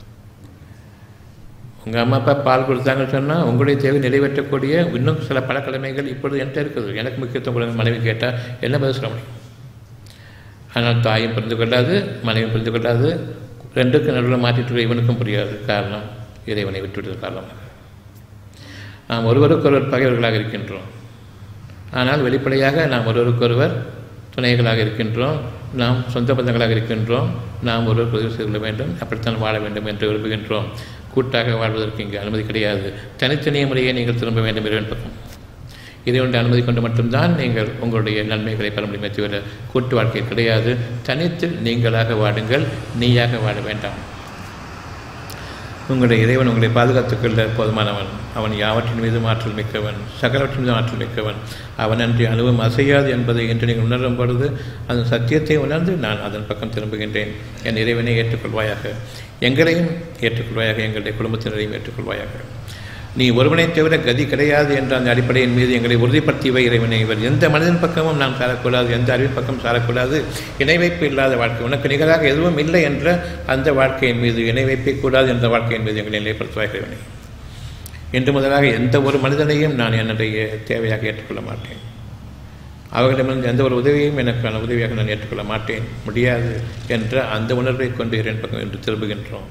உங்கள் அம்மா அப்பா பால் கொடுத்தாங்கன்னு சொன்னால் உங்களுடைய தேவை நிறைவேற்றக்கூடிய இன்னும் சில பல கடமைகள் இப்பொழுது என்கிட்ட இருக்குது எனக்கு முக்கியத்துவம் கொடுங்க மனைவி கேட்டால் என்ன பதில் சொல்ல முடியும் ஆனால் தாயும் புரிந்து கொள்ளாது மனைவியும் புரிந்து கொள்ளாது ரெண்டுக்கும் நடுவில் மாற்றிட்டு இவனுக்கும் புரியாது காரணம் இறைவனை விட்டுவிட்டது காரணமாக நாம் ஒருவருக்கொருவர் பகைவர்களாக இருக்கின்றோம் ஆனால் வெளிப்படையாக நாம் ஒருவருக்கொருவர் துணைகளாக இருக்கின்றோம் நாம் சொந்த பந்தங்களாக இருக்கின்றோம் நாம் ஒருவர் உதவி செய்து கொள்ள வேண்டும் அப்படித்தான் வாழ வேண்டும் என்று விரும்புகின்றோம் கூட்டாக வாழ்வதற்கு இங்கு அனுமதி கிடையாது தனித்தனிய முறையே நீங்கள் திரும்ப வேண்டும் இறைவன் பக்கம் இறைவனுடைய அனுமதி கொண்டு மட்டும்தான் நீங்கள் உங்களுடைய நன்மைகளை பெற முடியுமே தவிர கூட்டு வாழ்க்கை கிடையாது தனித்து நீங்களாக வாடுங்கள் நீயாக வாழ வேண்டாம் உங்களுடைய இறைவன் உங்களை பாதுகாத்துக்கொள்ள போதுமானவன் அவன் யாவற்றின் மீதும் ஆற்றல் மிக்கவன் சகலவற்றின் மீதும் ஆற்றல் மிக்கவன் அவன் அன்றி அனுபவம் அசையாது என்பதை என்று நீங்கள் உணரும் பொழுது அந்த சத்தியத்தை உணர்ந்து நான் அதன் பக்கம் திரும்புகின்றேன் என் இறைவனை ஏற்றுக்கொள்வாயாக எங்களையும் ஏற்றுக்கொள்வாயாக எங்களுடைய குடும்பத்தினரையும் ஏற்றுக்கொள்வாயாக நீ ஒருவனை தவிர கதி கிடையாது என்ற அந்த அடிப்படையின் மீது எங்களை உறுதிப்படுத்தியவை இறைவனை இவர் எந்த மனிதன் பக்கமும் நாம் சாரக்கூடாது எந்த அறிவின் பக்கம் சாரக்கூடாது இணைவைப்பு இல்லாத வாழ்க்கை உனக்கு நிகராக எதுவும் இல்லை என்ற அந்த வாழ்க்கையின் மீது இணைவைப்பை கூடாது என்ற வாழ்க்கையின் மீது எங்களை நிலைப்படுத்துவாய் இறைவனை இன்று முதலாக எந்த ஒரு மனிதனையும் நான் என்னுடைய தேவையாக ஏற்றுக்கொள்ள மாட்டேன் அவர்களிடமிருந்து எந்த ஒரு உதவியும் எனக்கான உதவியாக நான் ஏற்றுக்கொள்ள மாட்டேன் முடியாது என்ற அந்த உணர்வை கொண்டு இறைவன் பக்கம் என்று திரும்புகின்றோம்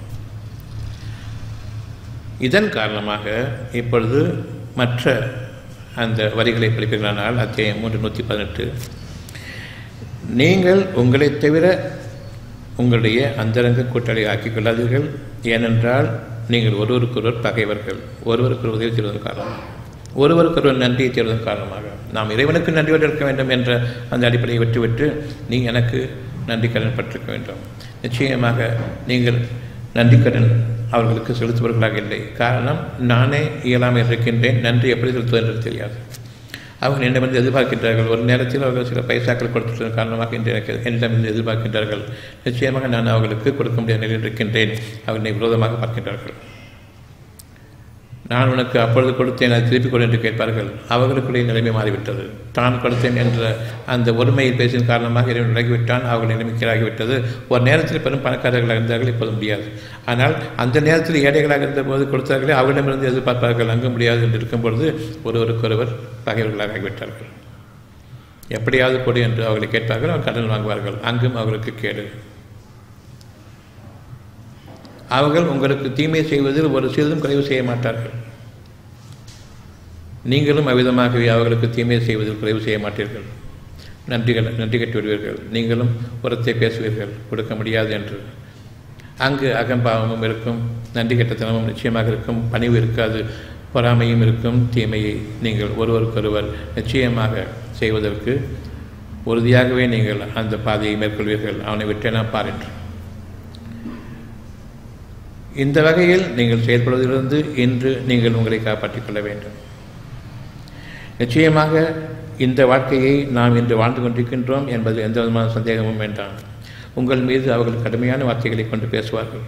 இதன் காரணமாக இப்பொழுது மற்ற அந்த வரிகளை படிப்பீர்களானால் அத்தியாயம் மூன்று நூற்றி பதினெட்டு நீங்கள் உங்களை தவிர உங்களுடைய அந்தரங்க கூட்டாளி ஆக்கிக் கொள்ளாதீர்கள் ஏனென்றால் நீங்கள் ஒருவருக்கொருவர் பகைவர்கள் ஒருவருக்கொரு உதவி செய்வதன் காரணமாக ஒருவருக்கொருவர் நன்றியை செய்வதன் காரணமாக நாம் இறைவனுக்கு நன்றியோடு இருக்க வேண்டும் என்ற அந்த அடிப்படையை விட்டுவிட்டு நீ எனக்கு நன்றி கடன் பட்டிருக்க வேண்டும் நிச்சயமாக நீங்கள் நன்றிக்கடன் அவர்களுக்கு செலுத்துபவர்களாக இல்லை காரணம் நானே இயலாமல் இருக்கின்றேன் நன்றி எப்படி செலுத்துவது என்று தெரியாது அவர்கள் என்னிடமிருந்து எதிர்பார்க்கின்றார்கள் ஒரு நேரத்தில் அவர்கள் சில பைசாக்கள் கொடுத்ததன் காரணமாக இன்று எனக்கு என்னிடமிருந்து எதிர்பார்க்கின்றார்கள் நிச்சயமாக நான் அவர்களுக்கு கொடுக்க முடியாத நிலையில் இருக்கின்றேன் அவர்களை விரோதமாக பார்க்கின்றார்கள் நான் உனக்கு அப்பொழுது கொடுத்தேன் அதை திருப்பிக் கொடு என்று கேட்பார்கள் அவர்களுக்குடைய நிலைமை மாறிவிட்டது தான் கொடுத்தேன் என்ற அந்த ஒருமையில் பேசின் காரணமாக இறைவன் விலகிவிட்டான் அவர்கள் நிலைமைக்கீழாகிவிட்டது ஒரு நேரத்தில் பெரும் பணக்காரர்களாக இருந்தார்கள் இப்போது முடியாது ஆனால் அந்த நேரத்தில் ஏழைகளாக இருந்தபோது கொடுத்தார்களே அவர்களிடமிருந்து எதிர்பார்ப்பார்கள் அங்கு முடியாது என்று இருக்கும் பொழுது ஒருவருக்கொருவர் பகைவர்களாக ஆகிவிட்டார்கள் எப்படியாவது கொடு என்று அவர்களை கேட்பார்கள் அவர் கடன் வாங்குவார்கள் அங்கும் அவர்களுக்கு கேடு அவர்கள் உங்களுக்கு தீமை செய்வதில் ஒரு சிறிதும் குறைவு செய்ய மாட்டார்கள் நீங்களும் அவ்விதமாகவே அவர்களுக்கு தீமை செய்வதில் குறைவு செய்ய மாட்டீர்கள் நன்றிகள் நன்றி கட்டி விடுவீர்கள் நீங்களும் புறத்தை பேசுவீர்கள் கொடுக்க முடியாது என்று அங்கு அகம்பாவமும் இருக்கும் நன்றி கெட்டத்தனமும் நிச்சயமாக இருக்கும் பணிவு இருக்காது பொறாமையும் இருக்கும் தீமையை நீங்கள் ஒருவருக்கொருவர் நிச்சயமாக செய்வதற்கு உறுதியாகவே நீங்கள் அந்த பாதையை மேற்கொள்வீர்கள் அவனை விட்டேனா பார் என்று இந்த வகையில் நீங்கள் செயல்படுவதிலிருந்து இன்று நீங்கள் உங்களை காப்பாற்றிக் கொள்ள வேண்டும் நிச்சயமாக இந்த வாழ்க்கையை நாம் இன்று வாழ்ந்து கொண்டிருக்கின்றோம் என்பது எந்த விதமான சந்தேகமும் வேண்டாம் உங்கள் மீது அவர்கள் கடுமையான வார்த்தைகளை கொண்டு பேசுவார்கள்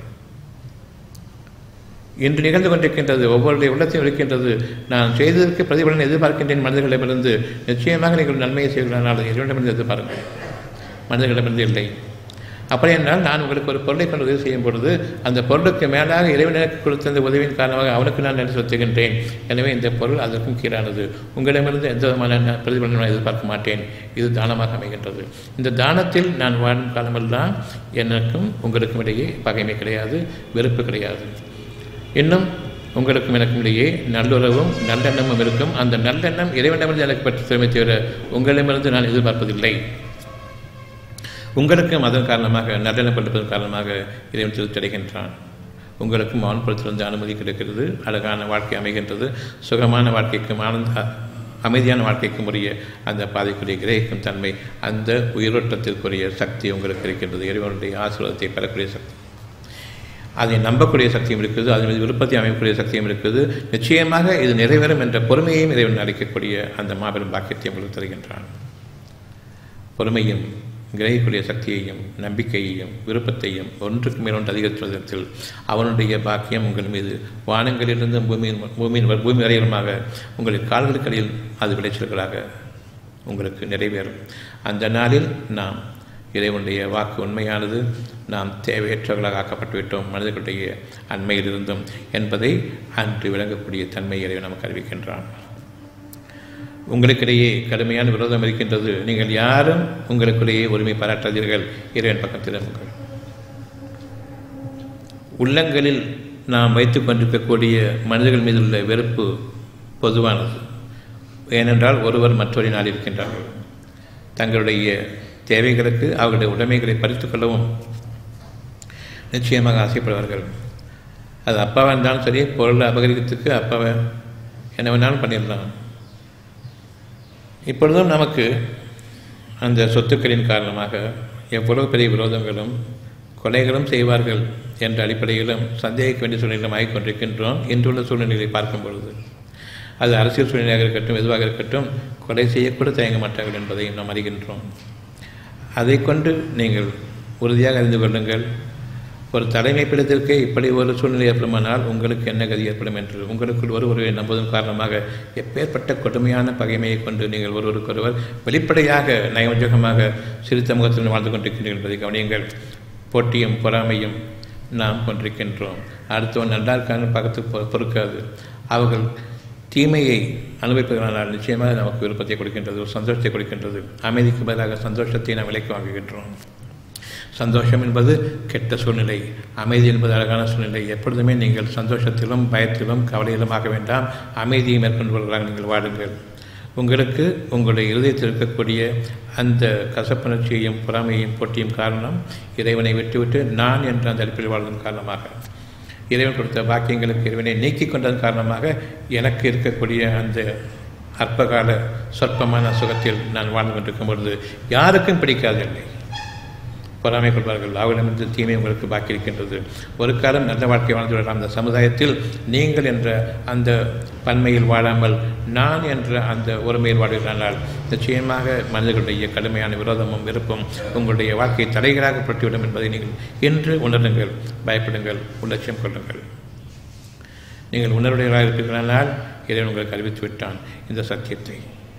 இன்று நிகழ்ந்து கொண்டிருக்கின்றது ஒவ்வொருடைய உள்ளத்தையும் இருக்கின்றது நான் செய்ததற்கு பிரதிபலன் எதிர்பார்க்கின்றேன் மனிதர்களிடமிருந்து நிச்சயமாக நீங்கள் நன்மையை செய்வீர்களானால் இறைவனிடமிருந்து எதிர்பாருங்கள் மனிதர்களிடமிருந்து இல்லை அப்படி என்றால் நான் உங்களுக்கு ஒரு பொருளை கொண்டு உதவி செய்யும் பொழுது அந்த பொருளுக்கு மேலாக இறைவன் எனக்கு கொடுத்த அந்த உதவியின் காரணமாக அவனுக்கு நான் நன்றி செலுத்துகின்றேன் எனவே இந்த பொருள் அதற்கும் கீழானது உங்களிடமிருந்து எந்த விதமான பிரதிபலனை நான் எதிர்பார்க்க மாட்டேன் இது தானமாக அமைகின்றது இந்த தானத்தில் நான் வாழும் காலமெல்லாம் எனக்கும் உங்களுக்கும் இடையே பகைமை கிடையாது வெறுப்பு கிடையாது இன்னும் உங்களுக்கும் எனக்கும் இடையே நல்லுறவும் நல்லெண்ணமும் இருக்கும் அந்த நல்லெண்ணம் இறைவனிடமிருந்து எனக்கு பெற்ற திறமை தவிர உங்களிடமிருந்து நான் எதிர்பார்ப்பதில்லை உங்களுக்கும் அதன் காரணமாக நல்லெண்ணம் கொண்டிருப்பதன் காரணமாக இறைவன் திருத்தடைகின்றான் உங்களுக்கும் அவன் பொறுத்திருந்த அனுமதி கிடைக்கிறது அழகான வாழ்க்கை அமைகின்றது சுகமான வாழ்க்கைக்கும் ஆனந்த அமைதியான வாழ்க்கைக்கும் உரிய அந்த பாதைக்குரிய கிரகிக்கும் தன்மை அந்த உயிரோட்டத்திற்குரிய சக்தி உங்களுக்கு இருக்கின்றது இறைவனுடைய ஆசீர்வாதத்தை பெறக்கூடிய சக்தி அதை நம்பக்கூடிய சக்தியும் இருக்குது அதன் மீது விருப்பத்தை அமைக்கக்கூடிய சக்தியும் இருக்குது நிச்சயமாக இது நிறைவேறும் என்ற பொறுமையையும் இறைவன் அளிக்கக்கூடிய அந்த மாபெரும் பாக்கியத்தை உங்களுக்கு தருகின்றான் பொறுமையும் கிரகிக்கூடிய சக்தியையும் நம்பிக்கையையும் விருப்பத்தையும் ஒன்றுக்கு மேலொன்று அதிகரித்துவதற்கில் அவனுடைய பாக்கியம் உங்கள் மீது வானங்களிலிருந்து பூமியின் பூமியின் பூமி வரையிலுமாக உங்கள் கால்களுக்கடியில் அது விளைச்சல்களாக உங்களுக்கு நிறைவேறும் அந்த நாளில் நாம் இறைவனுடைய வாக்கு உண்மையானது நாம் தேவையற்றவர்களாக ஆக்கப்பட்டு விட்டோம் மனிதர்களுடைய அண்மையிலிருந்தும் என்பதை அன்று விளங்கக்கூடிய தன்மை இறைவன் நமக்கு அறிவிக்கின்றான் உங்களுக்கிடையே கடுமையான விரோதம் இருக்கின்றது நீங்கள் யாரும் உங்களுக்கிடையே உரிமை பாராட்டாதீர்கள் இறைவன் பக்கம் திரும்புங்கள் உள்ளங்களில் நாம் வைத்துக் கொண்டிருக்கக்கூடிய மனிதர்கள் மீது உள்ள வெறுப்பு பொதுவானது ஏனென்றால் ஒருவர் மற்றொரு இருக்கின்றார்கள் தங்களுடைய தேவைகளுக்கு அவர்களுடைய உடைமைகளை பறித்து கொள்ளவும் நிச்சயமாக ஆசைப்படுவார்கள் அது அப்பாவை இருந்தாலும் சரி பொருளை அபகரிக்கிறதுக்கு அப்பாவை என்ன வேணாலும் பண்ணிடலாம் இப்பொழுதும் நமக்கு அந்த சொத்துக்களின் காரணமாக எவ்வளவு பெரிய விரோதங்களும் கொலைகளும் செய்வார்கள் என்ற அடிப்படையிலும் சந்தேகிக்க வேண்டிய சூழ்நிலையிலும் ஆகிக்கொண்டிருக்கின்றோம் இன்றுள்ள சூழ்நிலைகளை பார்க்கும் பொழுது அது அரசியல் சூழ்நிலையாக இருக்கட்டும் எதுவாக இருக்கட்டும் கொலை செய்யக்கூட தயங்க மாட்டார்கள் என்பதையும் நாம் அறிகின்றோம் அதை கொண்டு நீங்கள் உறுதியாக அறிந்து கொள்ளுங்கள் ஒரு தலைமை பிடத்திற்கே இப்படி ஒரு சூழ்நிலை ஏற்படுமானால் உங்களுக்கு என்ன கதி ஏற்படும் என்று உங்களுக்குள் ஒரு ஒருவரை நம்புவதன் காரணமாக எப்பேற்பட்ட கொடுமையான பகைமையை கொண்டு நீங்கள் ஒருவருக்கொருவர் வெளிப்படையாக நயவஞ்சகமாக சிரித்த முகத்தில் வாழ்ந்து கொண்டிருக்கின்றீர்கள் என்பதை கவனியுங்கள் போட்டியும் பொறாமையும் நாம் கொண்டிருக்கின்றோம் அடுத்தவன் நல்லா இருக்காங்க பக்கத்து பொறுக்காது அவர்கள் தீமையை அனுபவிப்பதனால் நிச்சயமாக நமக்கு விருப்பத்தை கொடுக்கின்றது ஒரு சந்தோஷத்தை கொடுக்கின்றது அமைதிக்கு பதிலாக சந்தோஷத்தை நாம் விலைக்கு வாங்குகின்றோம் சந்தோஷம் என்பது கெட்ட சூழ்நிலை அமைதி என்பது அழகான சூழ்நிலை எப்பொழுதுமே நீங்கள் சந்தோஷத்திலும் பயத்திலும் கவலையிலும் ஆக வேண்டாம் அமைதியை மேற்கொள்வர்களாக நீங்கள் வாடுங்கள் உங்களுக்கு உங்களுடைய இருதயத்தில் இருக்கக்கூடிய அந்த கசப்புணர்ச்சியையும் பொறாமையையும் போட்டியும் காரணம் இறைவனை விட்டுவிட்டு நான் என்ற அந்த அடிப்படையில் வாழ்வதன் காரணமாக இறைவன் கொடுத்த பாக்கியங்களுக்கு இறைவனை நீக்கி கொண்டதன் காரணமாக எனக்கு இருக்கக்கூடிய அந்த அற்பகால சொற்பமான சுகத்தில் நான் வாழ்ந்து கொண்டிருக்கும் பொழுது யாருக்கும் பிடிக்காதில்லை பொறாமை கொள்வார்கள் அவர்களிடமிருந்து தீமை உங்களுக்கு பாக்கி இருக்கின்றது ஒரு காலம் நல்ல வாழ்க்கை வாழ்ந்து விடலாம் அந்த சமுதாயத்தில் நீங்கள் என்ற அந்த பன்மையில் வாழாமல் நான் என்ற அந்த ஒருமையில் வாழ்கிறானால் நிச்சயமாக மனிதர்களுடைய கடுமையான விரோதமும் வெறுப்பும் உங்களுடைய வாழ்க்கையை தலைகளாக புரட்டிவிடும் என்பதை நீங்கள் இன்று உணருங்கள் பயப்படுங்கள் உள்ளட்சியம் கொள்ளுங்கள் நீங்கள் உணர்வுடையவராக இருப்பீர்களானால் இறைவன் உங்களுக்கு அறிவித்து விட்டான் இந்த சத்தியத்தை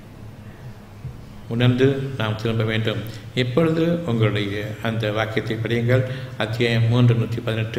உணர்ந்து நாம் திரும்ப வேண்டும் இப்பொழுது உங்களுடைய அந்த வாக்கியத்தை படியுங்கள் அத்தியாயம் மூன்று நூற்றி பதினெட்டு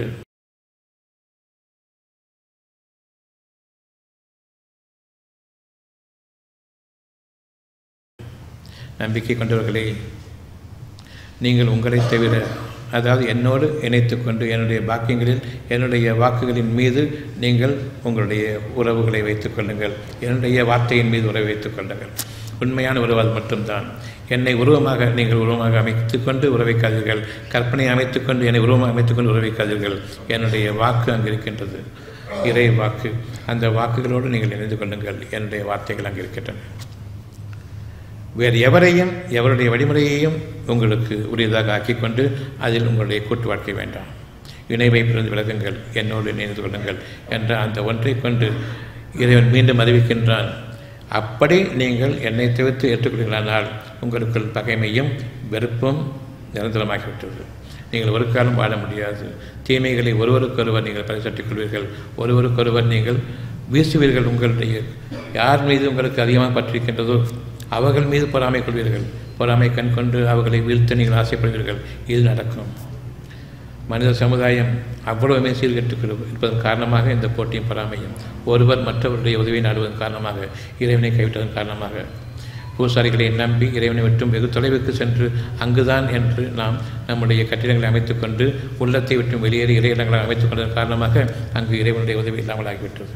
நம்பிக்கை கொண்டவர்களே நீங்கள் உங்களை தவிர அதாவது என்னோடு இணைத்து கொண்டு என்னுடைய பாக்கியங்களில் என்னுடைய வாக்குகளின் மீது நீங்கள் உங்களுடைய உறவுகளை வைத்துக் கொள்ளுங்கள் என்னுடைய வார்த்தையின் மீது உறவை வைத்துக் கொள்ளுங்கள் உண்மையான உறவு அது மட்டும்தான் என்னை உருவமாக நீங்கள் உருவமாக அமைத்துக் கொண்டு உறவைக்காதீர்கள் கற்பனை அமைத்துக்கொண்டு என்னை உருவமாக அமைத்துக்கொண்டு உறவைக்காதீர்கள் என்னுடைய வாக்கு அங்கு இருக்கின்றது இறை வாக்கு அந்த வாக்குகளோடு நீங்கள் இணைந்து கொள்ளுங்கள் என்னுடைய வார்த்தைகள் அங்கு இருக்கின்றன வேறு எவரையும் எவருடைய வழிமுறையையும் உங்களுக்கு உரியதாக ஆக்கிக்கொண்டு அதில் உங்களுடைய கூட்டு வாழ்க்கை வேண்டாம் இணைவை பிறந்து விலகுங்கள் என்னோடு இணைந்து கொள்ளுங்கள் என்ற அந்த ஒன்றை கொண்டு இறைவன் மீண்டும் அறிவிக்கின்றான் அப்படி நீங்கள் என்னை தவிர்த்து ஏற்றுக்கொள்கிறானால் உங்களுக்குள் பகைமையும் வெறுப்பும் நிரந்தரமாகிவிட்டது நீங்கள் ஒரு காலம் வாழ முடியாது தீமைகளை ஒருவருக்கொருவர் நீங்கள் பரிசற்றிக் கொள்வீர்கள் ஒருவருக்கொருவர் நீங்கள் வீசுவீர்கள் உங்களுடைய யார் மீது உங்களுக்கு அதிகமாக பற்றிருக்கின்றதோ அவர்கள் மீது பொறாமை கொள்வீர்கள் பொறாமை கண் கொண்டு அவர்களை வீழ்த்த நீங்கள் ஆசைப்படுகிறீர்கள் இது நடக்கும் மனித சமுதாயம் அவ்வளவுமே சீர்கெட்டுக் இருப்பதன் காரணமாக இந்த போட்டியும் பொறாமையும் ஒருவர் மற்றவருடைய உதவியை நாடுவதன் காரணமாக இறைவனை கைவிட்டதன் காரணமாக பூசாரிகளை நம்பி இறைவனை விட்டும் வெகு தொலைவுக்கு சென்று அங்குதான் என்று நாம் நம்முடைய கட்டிடங்களை அமைத்துக்கொண்டு உள்ளத்தை விட்டும் வெளியேறி இறையிடங்களை அமைத்துக் கொண்டதன் காரணமாக அங்கு இறைவனுடைய உதவி இல்லாமல் ஆகிவிட்டது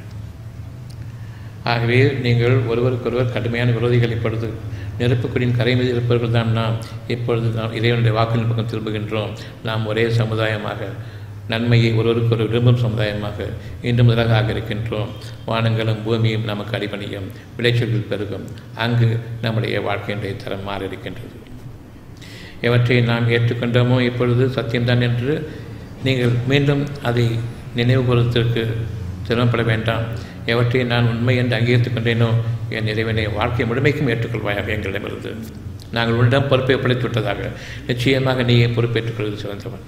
ஆகவே நீங்கள் ஒருவருக்கொருவர் கடுமையான விரோதிகள் இப்பொழுது நெருப்புக்குடியின் கரை மீது இருப்பவர்கள் தான் நாம் இப்பொழுது நாம் இறைவனுடைய வாக்கின் பக்கம் திரும்புகின்றோம் நாம் ஒரே சமுதாயமாக நன்மையை ஒருவருக்கு ஒரு விரும்பும் சமுதாயமாக இன்று முதலாக ஆக இருக்கின்றோம் வானங்களும் பூமியும் நமக்கு அடிபணியும் விளைச்சல்கள் பெருகும் அங்கு நம்முடைய வாழ்க்கையினுடைய தரம் மாறி இருக்கின்றது எவற்றை நாம் ஏற்றுக்கொண்டோமோ இப்பொழுது சத்தியம்தான் என்று நீங்கள் மீண்டும் அதை நினைவு கூறுவதற்கு சிரமப்பட வேண்டாம் எவற்றை நான் உண்மை என்று அங்கீகரித்துக் கொண்டேனோ என் இறைவனை வாழ்க்கை முழுமைக்கும் ஏற்றுக்கொள்வாயாக எங்களிடமிருந்து நாங்கள் உன்னிடம் பொறுப்பை ஒப்படைத்து விட்டதாக நிச்சயமாக நீயே பொறுப்பேற்றுக் கொள்வது சிறந்தவன்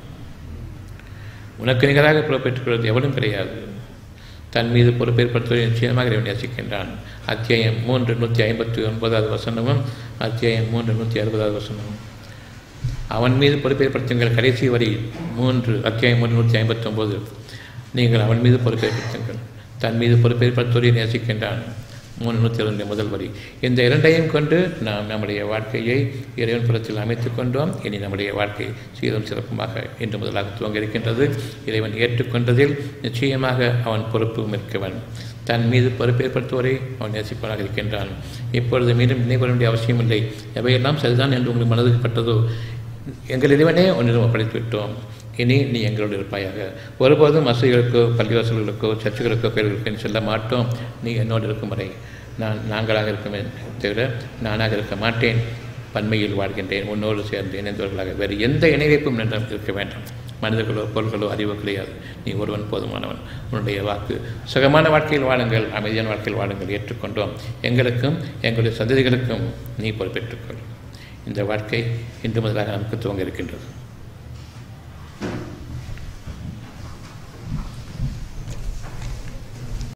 உனக்கு நிகராக பொறுப்பேற்றுக் கொள்வது எவனும் கிடையாது தன் மீது பொறுப்பேற்படுத்துவதை நிச்சயமாக இறைவன் நேசிக்கின்றான் அத்தியாயம் மூன்று நூற்றி ஐம்பத்தி ஒன்பதாவது வசனமும் அத்தியாயம் மூன்று நூற்றி அறுபதாவது வசனமும் அவன் மீது பொறுப்பேற்படுத்துங்கள் கடைசி வரி மூன்று அத்தியாயம் மூன்று நூற்றி ஐம்பத்தொம்போது நீங்கள் அவன் மீது பொறுப்பேற்படுத்துங்கள் தன் மீது பொறுப்பேற்படுத்துவதை நேசிக்கின்றான் மூணு நூற்றி இரண்டு முதல் வரி இந்த இரண்டையும் கொண்டு நாம் நம்முடைய வாழ்க்கையை இறைவன் புறத்தில் அமைத்துக் கொண்டோம் இனி நம்முடைய வாழ்க்கை சீரும் சிறப்புமாக இன்று முதலாக துவங்க இருக்கின்றது இறைவன் ஏற்றுக்கொண்டதில் நிச்சயமாக அவன் பொறுப்பு மிக்கவன் தன் மீது பொறுப்பேற்படுத்துவரை அவன் நேசிப்பவனாக இருக்கின்றான் இப்பொழுது மீண்டும் நினைவு வேண்டிய அவசியமில்லை எவையெல்லாம் சரிதான் என்று உங்களுக்கு மனதுக்கு பட்டதோ எங்கள் இறைவனே ஒன்றிடம் ஒப்படைத்து விட்டோம் இனி நீ எங்களோடு இருப்பாயாக ஒருபோதும் மசூதிகளுக்கோ பள்ளிவாசல்களுக்கோ சர்ச்சுகளுக்கோ கோயில்களுக்கோ செல்ல மாட்டோம் நீ என்னோடு இருக்கும் வரை நான் நாங்களாக இருக்குமே தவிர நானாக இருக்க மாட்டேன் பன்மையில் வாழ்கின்றேன் உன்னோடு சேர்ந்து இணைந்தவர்களாக வேறு எந்த இணைவைப்பும் நின்றும் இருக்க வேண்டாம் மனிதர்களோ பொருள்களோ அறிவோ கிடையாது நீ ஒருவன் போதுமானவன் உன்னுடைய வாக்கு சுகமான வாழ்க்கையில் வாழுங்கள் அமைதியான வாழ்க்கையில் வாழுங்கள் ஏற்றுக்கொண்டோம் எங்களுக்கும் எங்களுடைய சந்ததிகளுக்கும் நீ பொறுப்பேற்றுக்கொள் இந்த வாழ்க்கை இன்று முதலாக நமக்கு துவங்க இருக்கின்றது